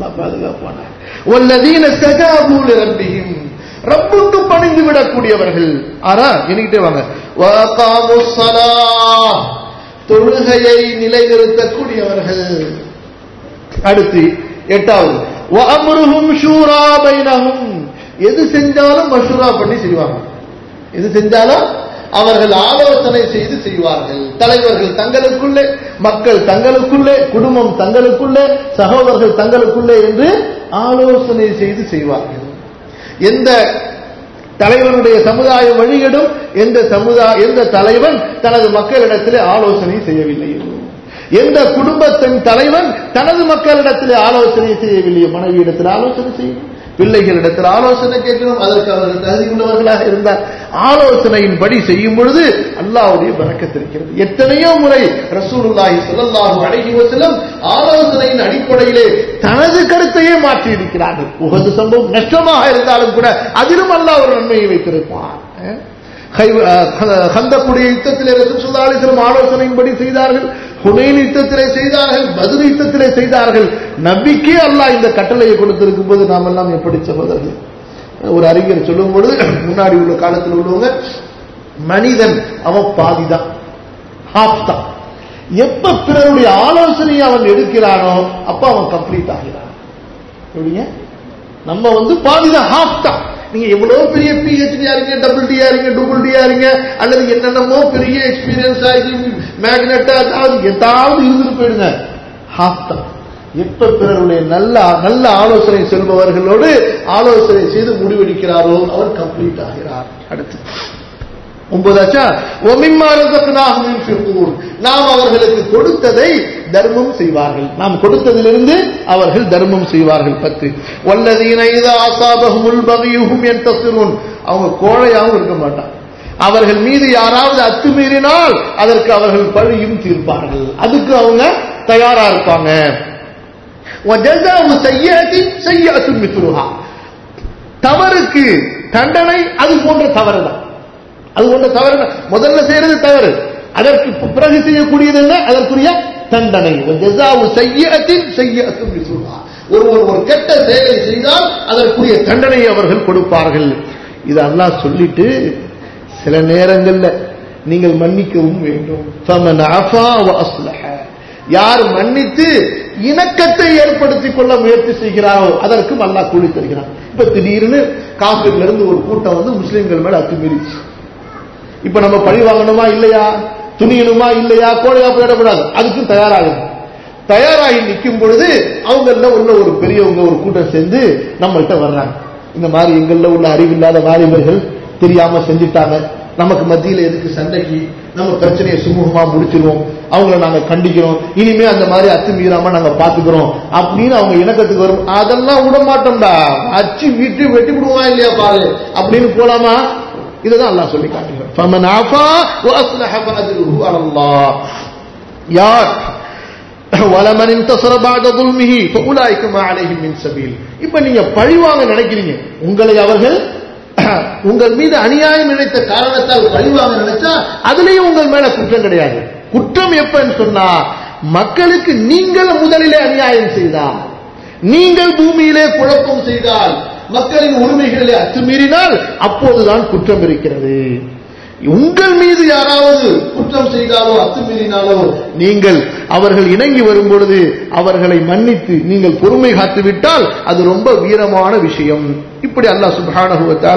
[SPEAKER 1] அல்லாஹ் பாதுகாப்பான வல்லதீன ஸ்தஜாபு லிரப்பிஹிம் ரப்புக்கு பணிந்து விடக்கூடியவர்கள் ஆரா என்கிட்டே வாங்க வஅகாமுஸ் ஸலாஹ் தொழுகையை நிலைநிறுத்தக்கூடியவர்கள் அடுத்து எட்டாவது வஅம்ருஹும் ஷூரா பைனஹும் எது செஞ்சாலும் மஷூரா பண்ணி செய்வாங்க எது செஞ்சாலும் அவர்கள் ஆலோசனை செய்து செய்வார்கள் தலைவர்கள் தங்களுக்குள்ளே மக்கள் தங்களுக்குள்ளே குடும்பம் தங்களுக்குள்ளே சகோதரர்கள் தங்களுக்குள்ளே என்று ஆலோசனை செய்து செய்வார்கள் எந்த தலைவனுடைய சமுதாயம் வழியிடும் எந்த சமுதாய எந்த தலைவன் தனது மக்களிடத்திலே ஆலோசனை செய்யவில்லையோ எந்த குடும்பத்தின் தலைவன் தனது மக்களிடத்திலே ஆலோசனை செய்யவில்லையோ மனைவியிடத்தில் ஆலோசனை செய்யணும் பிள்ளைகளிடத்தில் ஆலோசனை கேட்கணும் அதற்கு அவர்கள் தகுதி உள்ளவர்களாக இருந்தார் ஆலோசனையின்படி செய்யும் பொழுது அல்லாவுடைய பறக்கத்திருக்கிறது எத்தனையோ முறை ரசூலுல்லாஹி ஸல்லல்லாஹு அலைஹி வஸல்லம் ஆலோசனையின் அடிப்படையிலே தனது கருத்தையே மாற்றி இருக்கிறார்கள் உகது சம்பவம் நஷ்டமாக இருந்தாலும் கூட அதிலும் அல்லாஹ் ஒரு நன்மையை வைத்திருப்பான் கந்தக்குடிய யுத்தத்திலே ரசூல் ஸல்லல்லாஹு அலைஹி வஸல்லம் ஆலோசனையின்படி செய்தார்கள் ஹுனைன் யுத்தத்திலே செய்தார்கள் பதில் யுத்தத்திலே செய்தார்கள் நபிக்கே அல்லாஹ் இந்த கட்டளையை கொடுத்திருக்கும் போது நாம் எல்லாம் எப்படி சகோதரர்கள் ஒரு அறிஞர் சொல்லும் பொழுது முன்னாடி உள்ள காலத்தில் உள்ளவங்க மனிதன் அவன் பாதிதான் ஹாஃப் தான் எப்ப பிறருடைய ஆலோசனையை அவன் எடுக்கிறானோ அப்ப அவன் கம்ப்ளீட் ஆகிறான் எப்படிங்க நம்ம வந்து பாதிதான் ஹாஃப் தான் நீங்க எவ்வளவு பெரிய பிஹெச்டியா இருங்க டபுள் டியா இருங்க டபுள் டியா இருங்க அல்லது என்னென்னமோ பெரிய எக்ஸ்பீரியன்ஸ் ஆகி மேக்னெட்டா அதாவது ஏதாவது இருந்துட்டு போயிடுங்க ஹாஃப் தான் எப்ப பிறருடைய நல்ல நல்ல ஆலோசனை செல்பவர்களோடு ஆலோசனை செய்து முடிவெடுக்கிறாரோ அவர் கம்ப்ளீட் ஆகிறார் அடுத்து ஒன்பதாச்சா நாம் அவர்களுக்கு கொடுத்ததை தர்மம் செய்வார்கள் நாம் கொடுத்ததிலிருந்து அவர்கள் தர்மம் செய்வார்கள் பத்து வல்லதீன ஆசாபகுல் பகியுகும் என் தசிறுன் அவங்க கோழையாகவும் இருக்க மாட்டாங்க அவர்கள் மீது யாராவது அத்துமீறினால் அதற்கு அவர்கள் பழியும் தீர்ப்பார்கள் அதுக்கு அவங்க தயாரா இருப்பாங்க தவறுக்கு தண்டனை அது போன்ற தவறு தான் அது போன்ற தவறு முதல்ல செய்யறது தவறு அதற்கு பிறகு செய்யக்கூடியது என்ன அதற்குரிய தண்டனை செய்யத்தின் செய்யத்தும் ஒருவர் ஒரு கெட்ட செயலை செய்தால் அதற்குரிய தண்டனையை அவர்கள் கொடுப்பார்கள் இது அல்லாஹ் சொல்லிட்டு சில நேரங்கள்ல நீங்கள் மன்னிக்கவும் வேண்டும் யார் மன்னித்து இணக்கத்தை ஏற்படுத்திக் கொள்ள முயற்சி செய்கிறாரோ அதற்கும் அல்லாஹ் கூலி தருகிறான் இப்ப திடீர்னு காஃபிர்ல இருந்து ஒரு கூட்டம் வந்து முஸ்லிம்கள் மேல அத்துமீறிச்சு இப்ப நம்ம பழி வாங்கணுமா இல்லையா துணியணுமா இல்லையா கோழையா போயிடக்கூடாது அதுக்கும் தயாராகும் தயாராகி நிற்கும் பொழுது அவங்கள உள்ள ஒரு பெரியவங்க ஒரு கூட்டம் சேர்ந்து நம்மள்கிட்ட வர்றாங்க இந்த மாதிரி எங்கள்ல உள்ள அறிவில்லாத வாலிபர்கள் தெரியாம செஞ்சுட்டாங்க நமக்கு மத்தியில எதுக்கு சண்டைக்கு நம்ம பிரச்சனையை சுமூகமா முடிச்சிருவோம் அவங்கள நாங்க கண்டிக்கிறோம் இனிமே அந்த மாதிரி அத்துமீறாம நாங்க பாத்துக்கிறோம் அப்படின்னு அவங்க இணக்கத்துக்கு வரும் அதெல்லாம் விட மாட்டோம்டா அச்சு வீட்டு வெட்டி விடுவான் இல்லையா பாரு அப்படின்னு போலாமா இதுதான் அல்லாஹ் சொல்லி காட்டுகிறார் ஃபமன் ஆஃபா வஅஸ்லஹ ஃபஅஜ்ருஹு அலல்லாஹ் யார் வலமன் இன்தஸர பஅத ظلمه فاولئك ما عليهم من سبيل இப்ப நீங்க பழி வாங்க நினைக்கிறீங்க உங்களை அவர்கள் உங்கள் மீது அநியாயம் நினைத்த காரணத்தால் பழி வாங்க நினைச்சா அதுலயும் உங்கள் மேல குற்றம் கிடையாது குற்றம் எப்பன்னு சொன்னா மக்களுக்கு நீங்கள் முதலிலே அநியாயம் செய்தால் நீங்கள் பூமியிலே குழப்பம் செய்தால் மக்களின் உரிமைகளை அத்துமீறினால் அப்போதுதான் குற்றம் இருக்கிறது உங்கள் மீது யாராவது குற்றம் செய்தாலோ அத்துமீறினாலோ நீங்கள் அவர்கள் இணங்கி வரும் பொழுது அவர்களை மன்னித்து நீங்கள் பொறுமை காத்து விட்டால் அது ரொம்ப வீரமான விஷயம் இப்படி அல்லாஹ் சுபானுவத்தால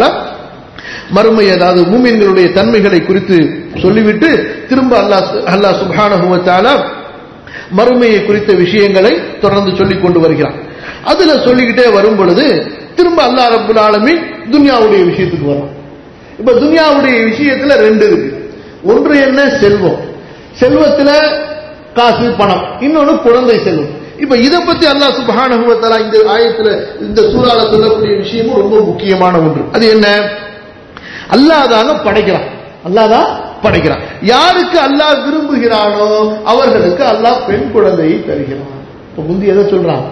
[SPEAKER 1] மறுமை அதாவது மூமின்களுடைய தன்மைகளை குறித்து சொல்லிவிட்டு திரும்ப அல்லாஹ் அல்லாஹ் சுபானுவத்தால மறுமையை குறித்த விஷயங்களை தொடர்ந்து சொல்லிக் கொண்டு வருகிறான் அதுல சொல்லிக்கிட்டே வரும் பொழுது திரும்ப அல்லா ரபுல் ஆலமின் துன்யாவுடைய விஷயத்துக்கு வரும் இப்ப துன்யாவுடைய விஷயத்துல ரெண்டு இருக்கு ஒன்று என்ன செல்வம் செல்வத்துல காசு பணம் இன்னொன்னு குழந்தை செல்வம் இப்ப இதை பத்தி அல்லா சுபானுவத்தலா இந்த ஆயத்துல இந்த சூறால சொல்லக்கூடிய விஷயமும் ரொம்ப முக்கியமான ஒன்று அது என்ன அல்லாதாங்க படைக்கிறான் அல்லாதான் படைக்கிறான் யாருக்கு அல்லாஹ் விரும்புகிறானோ அவர்களுக்கு அல்லாஹ் பெண் குழந்தையை தருகிறான் இப்ப முந்தி எதை சொல்றான்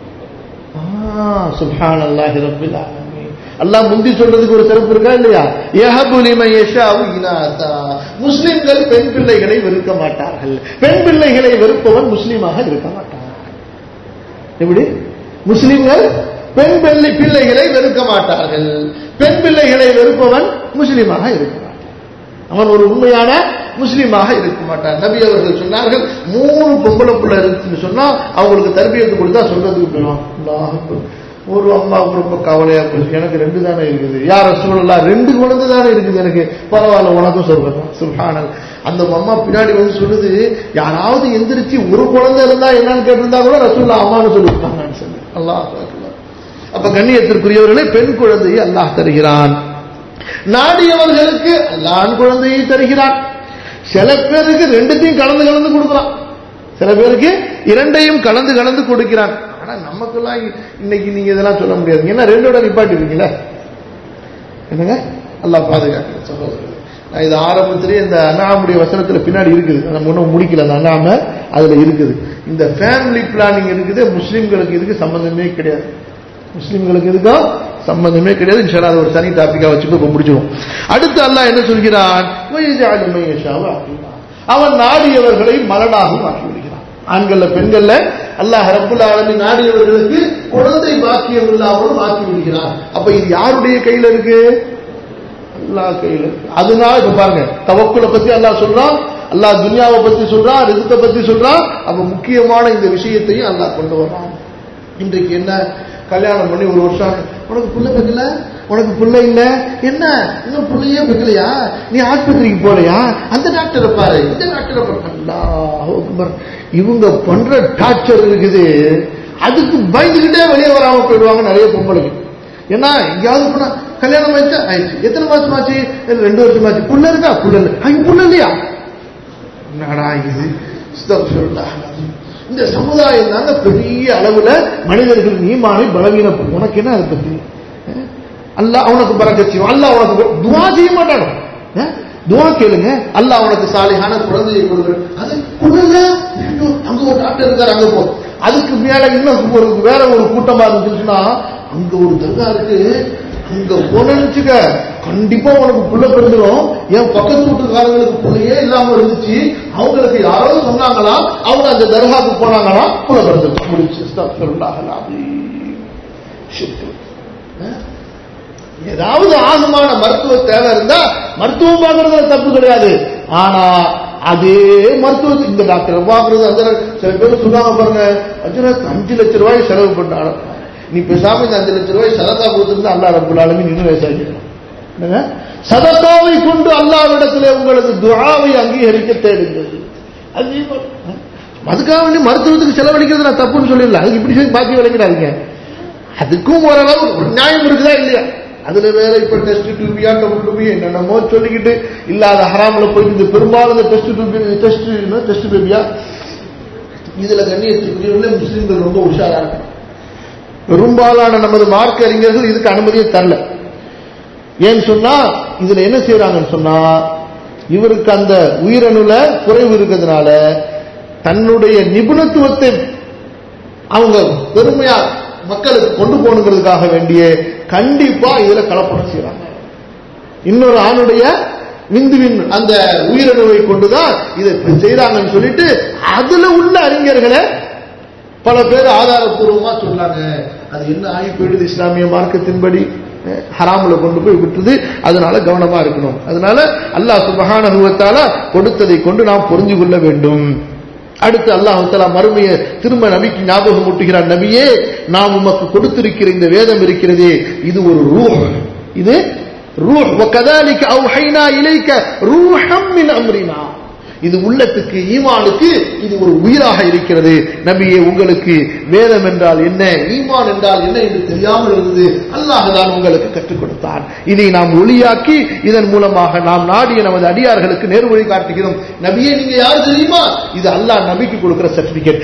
[SPEAKER 1] சுபான் அல்லாஹி ரபில் அல்லாஹ் முந்தி சொல்றதுக்கு ஒரு சிறப்பு இருக்கா இல்லையா முஸ்லிம்கள் பெண் பிள்ளைகளை வெறுக்க மாட்டார்கள் பெண் பிள்ளைகளை வெறுப்பவன் முஸ்லீமாக இருக்க மாட்டான் எப்படி முஸ்லிம்கள் பெண் பிள்ளை பிள்ளைகளை வெறுக்க மாட்டார்கள் பெண் பிள்ளைகளை வெறுப்பவன் முஸ்லிமாக இருக்க மாட்டான் அவன் ஒரு உண்மையான முஸ்லீமாக இருக்க மாட்டான் நபி அவர்கள் சொன்னார்கள் மூணு பொம்பளை பிள்ளை இருக்குன்னு சொன்னா அவங்களுக்கு தர்பியத்து கொடுத்தா சொல்றதுக்கு போயிடும் அல்லாஹ் அக்பர். ஒரு அம்மாவுக்கு ரொம்ப கவலையா போச்சு எனக்கு ரெண்டு தானே இருக்குது யார சொல்லலாம் ரெண்டு குழந்தை தானே இருக்குது எனக்கு பரவாயில்ல உனக்கும் சொல்றேன் சுல்ஹானல் அந்த அம்மா பின்னாடி வந்து சொல்லுது யாராவது எந்திரிச்சு ஒரு குழந்தை இருந்தா என்னன்னு கேட்டிருந்தா கூட ரசூல்லா அம்மான்னு சொல்லிவிட்டாங்கன்னு சொல்லி அல்லாஹ் அக்பர். அப்ப கண்ணியத்திற்குரியவர்களே பெண் குழந்தையை அல்லாஹ் தருகிறான் நாடியவர்களுக்கு அல்லாஹ் ஆண் குழந்தையை தருகிறான் சில பேருக்கு ரெண்டுத்தையும் கலந்து கலந்து கொடுக்குறான் சில பேருக்கு இரண்டையும் கலந்து கலந்து கொடுக்கிறான் ஆனா நமக்கெல்லாம் இ- இன்னைக்கு நீங்க இதெல்லாம் சொல்ல முடியாது ஏன்னா ரெண்டோட நிப்பாட்டிருக்கீங்களா என்னங்க அல்லாஹ் பாதுகாக்க சகோதரர் நான் இது ஆரம்பத்திலேயே இந்த அண்ணாமுடைய வசனத்துல பின்னாடி இருக்குது நம்ம ஒன்றும் முடிக்கல அந்த அண்ணாம அதுல இருக்குது இந்த ஃபேமிலி பிளானிங் இருக்குது முஸ்லிம்களுக்கு இதுக்கு சம்பந்தமே கிடையாது முஸ்லிம்களுக்கு இதுக்கும் சம்பந்தமே கிடையாது இன்ஷா அல்லாஹ் அது ஒரு தனி டாபிக்கா வச்சுட்டு இப்ப முடிச்சிடும் அடுத்து அல்லாஹ் என்ன சொல்கிறான் "வயஜஅலு மன் யஷாஉ அகீமா." அவன் நாடியவர்களை மலடாக மாற்றி விடுகிறான் ஆண்கள்ல பெண்கள்ல அல்லாஹ் ரப்புல் ஆலமீன் நாடியவர்களுக்கு குழந்தை பாக்கியம் இல்லாமல் மாற்றி விடுகிறான் அப்ப இது யாருடைய கையில இருக்கு அல்லாஹ் கையில இருக்கு. அதனால இப்ப பாருங்க தவக்குல பத்தி அல்லாஹ் சொல்றான் அல்லாஹ் துன்யாவை பத்தி சொல்றான் ரிசுத்தை பத்தி சொல்றான் அப்ப முக்கியமான இந்த விஷயத்தையும் அல்லாஹ் கொண்டு வரான் இன்றைக்கு என்ன கல்யாணம் பண்ணி ஒரு வருஷம் ஆகுது. உனக்கு புள்ள பெக்கல உனக்கு புள்ள இல்ல என்ன இன்னும் புள்ளையே பெக்கலையா நீ ஆஸ்பத்திரிக்கு போலையா அந்த டாக்டரை பாரு இந்த டாக்டரை பாரு அல்லாஹ் அக்பர். இவங்க பண்ற டார்ச்சர் இருக்குது அதுக்கு பயந்துகிட்டே வெளியே வராம போயிடுவாங்க நிறைய பொம்பளைங்க ஏன்னா எங்கேயாவது போனா கல்யாணம் ஆயிடுச்சா ஆயிடுச்சு எத்தனை மாசம் ஆச்சு இல்ல, ரெண்டு வருஷம் ஆச்சு புள்ள இருக்கா புள்ள இல்ல ஐயோ புள்ள இல்லையா என்னடா இது அஸ்தக்ஃபிருல்லாஹ் அலீம். இந்த சமுதாயம் தாங்க பெரிய அளவுல மனிதர்கள் ஈமானை பலவீன உனக்கு என்ன அதை பத்தி அஹ்? அல்லாஹ் அவனுக்கு பறக்கச் செய்வான் அல்லாஹ் உனக்கு ப- துவா செய்ய மாட்டானோ அஹ்? துவா கேளுங்க அல்லாஹ் உனக்கு சாலிகான குழந்தையை கொடுக்குற அது கொடுங்க ஐயோ, அங்க ஒரு டாக்டர் இருக்காரு அங்க போ அதுக்கு மேல இன்னும் ஒரு வேற ஒரு கூட்டமா இருந்துச்சுன்னா அங்க ஒரு தர்கா இருக்கு அங்க போனச்சுக்க கண்டிப்பா உனக்கு புள்ள பிறந்துடும் என் பக்கத்து வீட்டுக்காரங்களுக்கு புள்ளையே இல்லாம இருந்துச்சு அவங்களுக்கு யாராவது சொன்னாங்களா அவங்க அந்த தர்காவுக்கு போனாங்களா புள்ள பிறந்துடும் முடிச்சு அஸ்தக்ஃபிருல்லாஹ் அல்-அஸீம். ஷிர்க். அஹ்? ஏதாவது ஆகமான மருத்துவ தேவை இருந்தா மருத்துவம் பார்க்கறதுல தப்பு கிடையாது ஆனா அதே மருத்துவத்துக்கு இந்த டாக்டர் பார்க்கறது அந்த சில பேர் சொன்னாங்க பாருங்க அஜரத் அஞ்சு லட்சம் ரூபாய் செலவு பண்ணாலும் நீ பேசாம இந்த அஞ்சு லட்சம் ரூபாய் சதக்கா கொடுத்துருந்தா அல்லா ரபுல் ஆலமீன் இன்னும் விவசாயிக்கலாம் என்னங்க சதக்காவை கொண்டு அல்லாவிடத்திலே உங்களது துஆவை அங்கீகரிக்க தேடுங்கள் அது அதுக்காக வேண்டி மருத்துவத்துக்கு செலவழிக்கிறது நான் தப்புன்னு சொல்லிடல அதுக்கு இப்படி சொல்லி பாக்கி விளக்கிறாங்க அதுக்கும் ஓரளவு ஒரு நியாயம் இருக்குதா இல்லையா அதுல வேற இப்ப டெஸ்ட் டியூபியா டபுள் டியூபி என்னென்னமோ சொல்லிக்கிட்டு இல்லாத ஹராமில் போயிட்டு இந்த பெரும்பாலும் இந்த டெஸ்ட் டியூபி டெஸ்ட் டெஸ்ட் பேபியா இதுல கண்ணியத்துக்குரியவர்களே முஸ்லிம்கள் ரொம்ப உஷாரா இருக்கு பெரும்பாலான நமது மார்க்க அறிஞர்கள் இதுக்கு அனுமதியை தரல ஏன்னு சொன்னா இதுல என்ன செய்யறாங்கன்னு சொன்னா இவருக்கு அந்த உயிரணுல குறைவு இருக்கிறதுனால தன்னுடைய நிபுணத்துவத்தை அவங்க பெருமையா மக்களுக்கு கொண்டு போகணுங்கிறதுக்காக வேண்டிய கண்டிப்பா இதுல கலப்படம் செய்யறாங்க இன்னொரு ஆணுடைய விந்துவின் அந்த உயிரணுவை கொண்டுதான் இதை இப்படி செய்யறாங்கன்னு சொல்லிட்டு அதுல உள்ள அறிஞர்களை பல பேர் ஆதாரப்பூர்வமா சொன்னாங்க அது என்ன ஆகி போயிடுது இஸ்லாமிய மார்க்கத்தின்படி அஹ், ஹராமுல கொண்டு போய் விட்டுது அதனால கவனமா இருக்கணும் அதனால அல்லாஹ் சுபஹானஹுவத்தால கொடுத்ததை கொண்டு நாம் புரிஞ்சு கொள்ள வேண்டும் அடுத்து அல்லாஹ் தஆலா மறுமையை திரும்ப நபிக்கு ஞாபகம் ஊட்டுகிறார் நபியே நாம் உமக்கு கொடுத்திருக்கிற இந்த வேதம் இருக்கிறதே இது ஒரு ரூஹ் இது ரூஹ் وكذلك اوحينا اليك روحا من امرنا இது உள்ளத்துக்கு ஈமானுக்கு இது ஒரு உயிராக இருக்கிறது நபியே உங்களுக்கு வேதம் என்றால் என்ன ஈமான் என்றால் என்ன என்று தெரியாமல் இருந்தது அல்லாஹ் தான் உங்களுக்கு கற்றுக் கொடுத்தான் இதை நாம் ஒளியாக்கி இதன் மூலமாக நாம் நாடிய நமது அடியார்களுக்கு நேர்வழி காட்டுகிறோம் நபியே நீங்க யார் தெரியுமா இது அல்லாஹ் நபிக்கு கொடுக்கிற சர்டிபிகேட்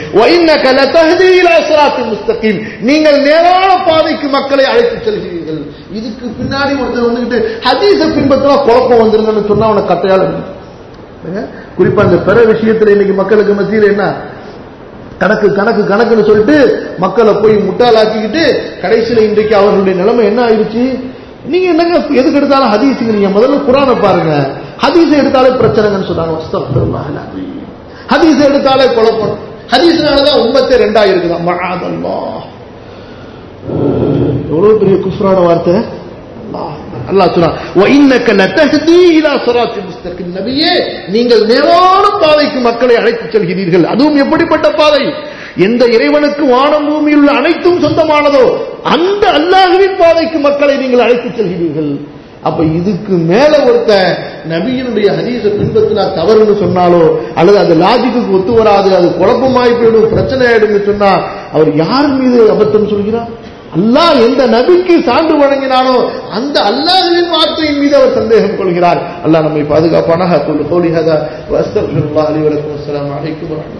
[SPEAKER 1] முஸ்தகீம் நீங்கள் நேரான பாதைக்கு மக்களை அழைத்து செல்கிறீர்கள் இதுக்கு பின்னாடி ஒருத்தர் வந்துகிட்டு ஹதீஸை பின்பற்றினா குழப்பம் வந்துருங்கன்னு சொன்னா அவனை கட்டையால் அடிக்கணும். ஏங்க? குறிப்பா இந்த பிற விஷயத்துல இன்னைக்கு மக்களுக்கு மத்தியில் என்ன கணக்கு கணக்கு கணக்குன்னு சொல்லிட்டு மக்களை போய் முட்டாளாக்கிக்கிட்டு கடைசியில இன்றைக்கு அவர்களுடைய நிலைமை என்ன ஆயிடுச்சு நீங்க என்னங்க எதுக்கு எடுத்தாலும் ஹதீஸுங்கிறீங்க முதல்ல குரானை பாருங்க ஹதீஸை எடுத்தாலே பிரச்சனைங்கன்னு சொன்னாங்க அஸ்தக்ஃபிருல்லாஹ் அல்-அஸீம். ஹதீஸை எடுத்தாலே குழப்பம் ஹதீஸ்னாலதான் உம்மத்தே ரெண்டா இருக்குதான் மஆதல்லாஹ் எவ்வளவு பெரிய குஃப்ரான வார்த்தை அல்லாஹ் சொன்னான் وَإِنَّكَ لَتَهْدِي إِلَى صِرَاطٍ مُسْتَقِيمٍ நபியே நீங்கள் நேரான பாதைக்கு மக்களை அழைத்துச் செல்கிறீர்கள் அதுவும் எப்படிப்பட்ட பாதை எந்த இறைவனுக்கு வானம் பூமியில் உள்ள அனைத்தும் சொந்தமானதோ அந்த அல்லாஹ்வின் பாதைக்கு மக்களை நீங்கள் அழைத்துச் செல்கிறீர்கள் அப்ப இதுக்கு மேல ஒருத்த நபியினுடைய ஹதீஸ பின்பற்றினா தவறுன்னு சொன்னாலோ அல்லது அது லாஜிக்கு ஒத்து வராது அது குழப்பமாய் போயிடும் பிரச்சனை ஆயிடும்னு சொன்னா அவர் யார் மீது அபத்தம் சொல்கிறார் அல்லாஹ் எந்த நபிக்கு சான்று வழங்கினானோ அந்த அல்லாஹ்வின் வார்த்தையின் மீது அவர் சந்தேகம் கொள்கிறார் அல்லாஹ் நம்மை பாதுகாப்பானாக கொள்ளு கோலிஹதா வஸ்தகுல்லாஹி வலக்கும் அஸ்ஸலாமு அலைக்கும் வரஹ்மத்துல்லாஹி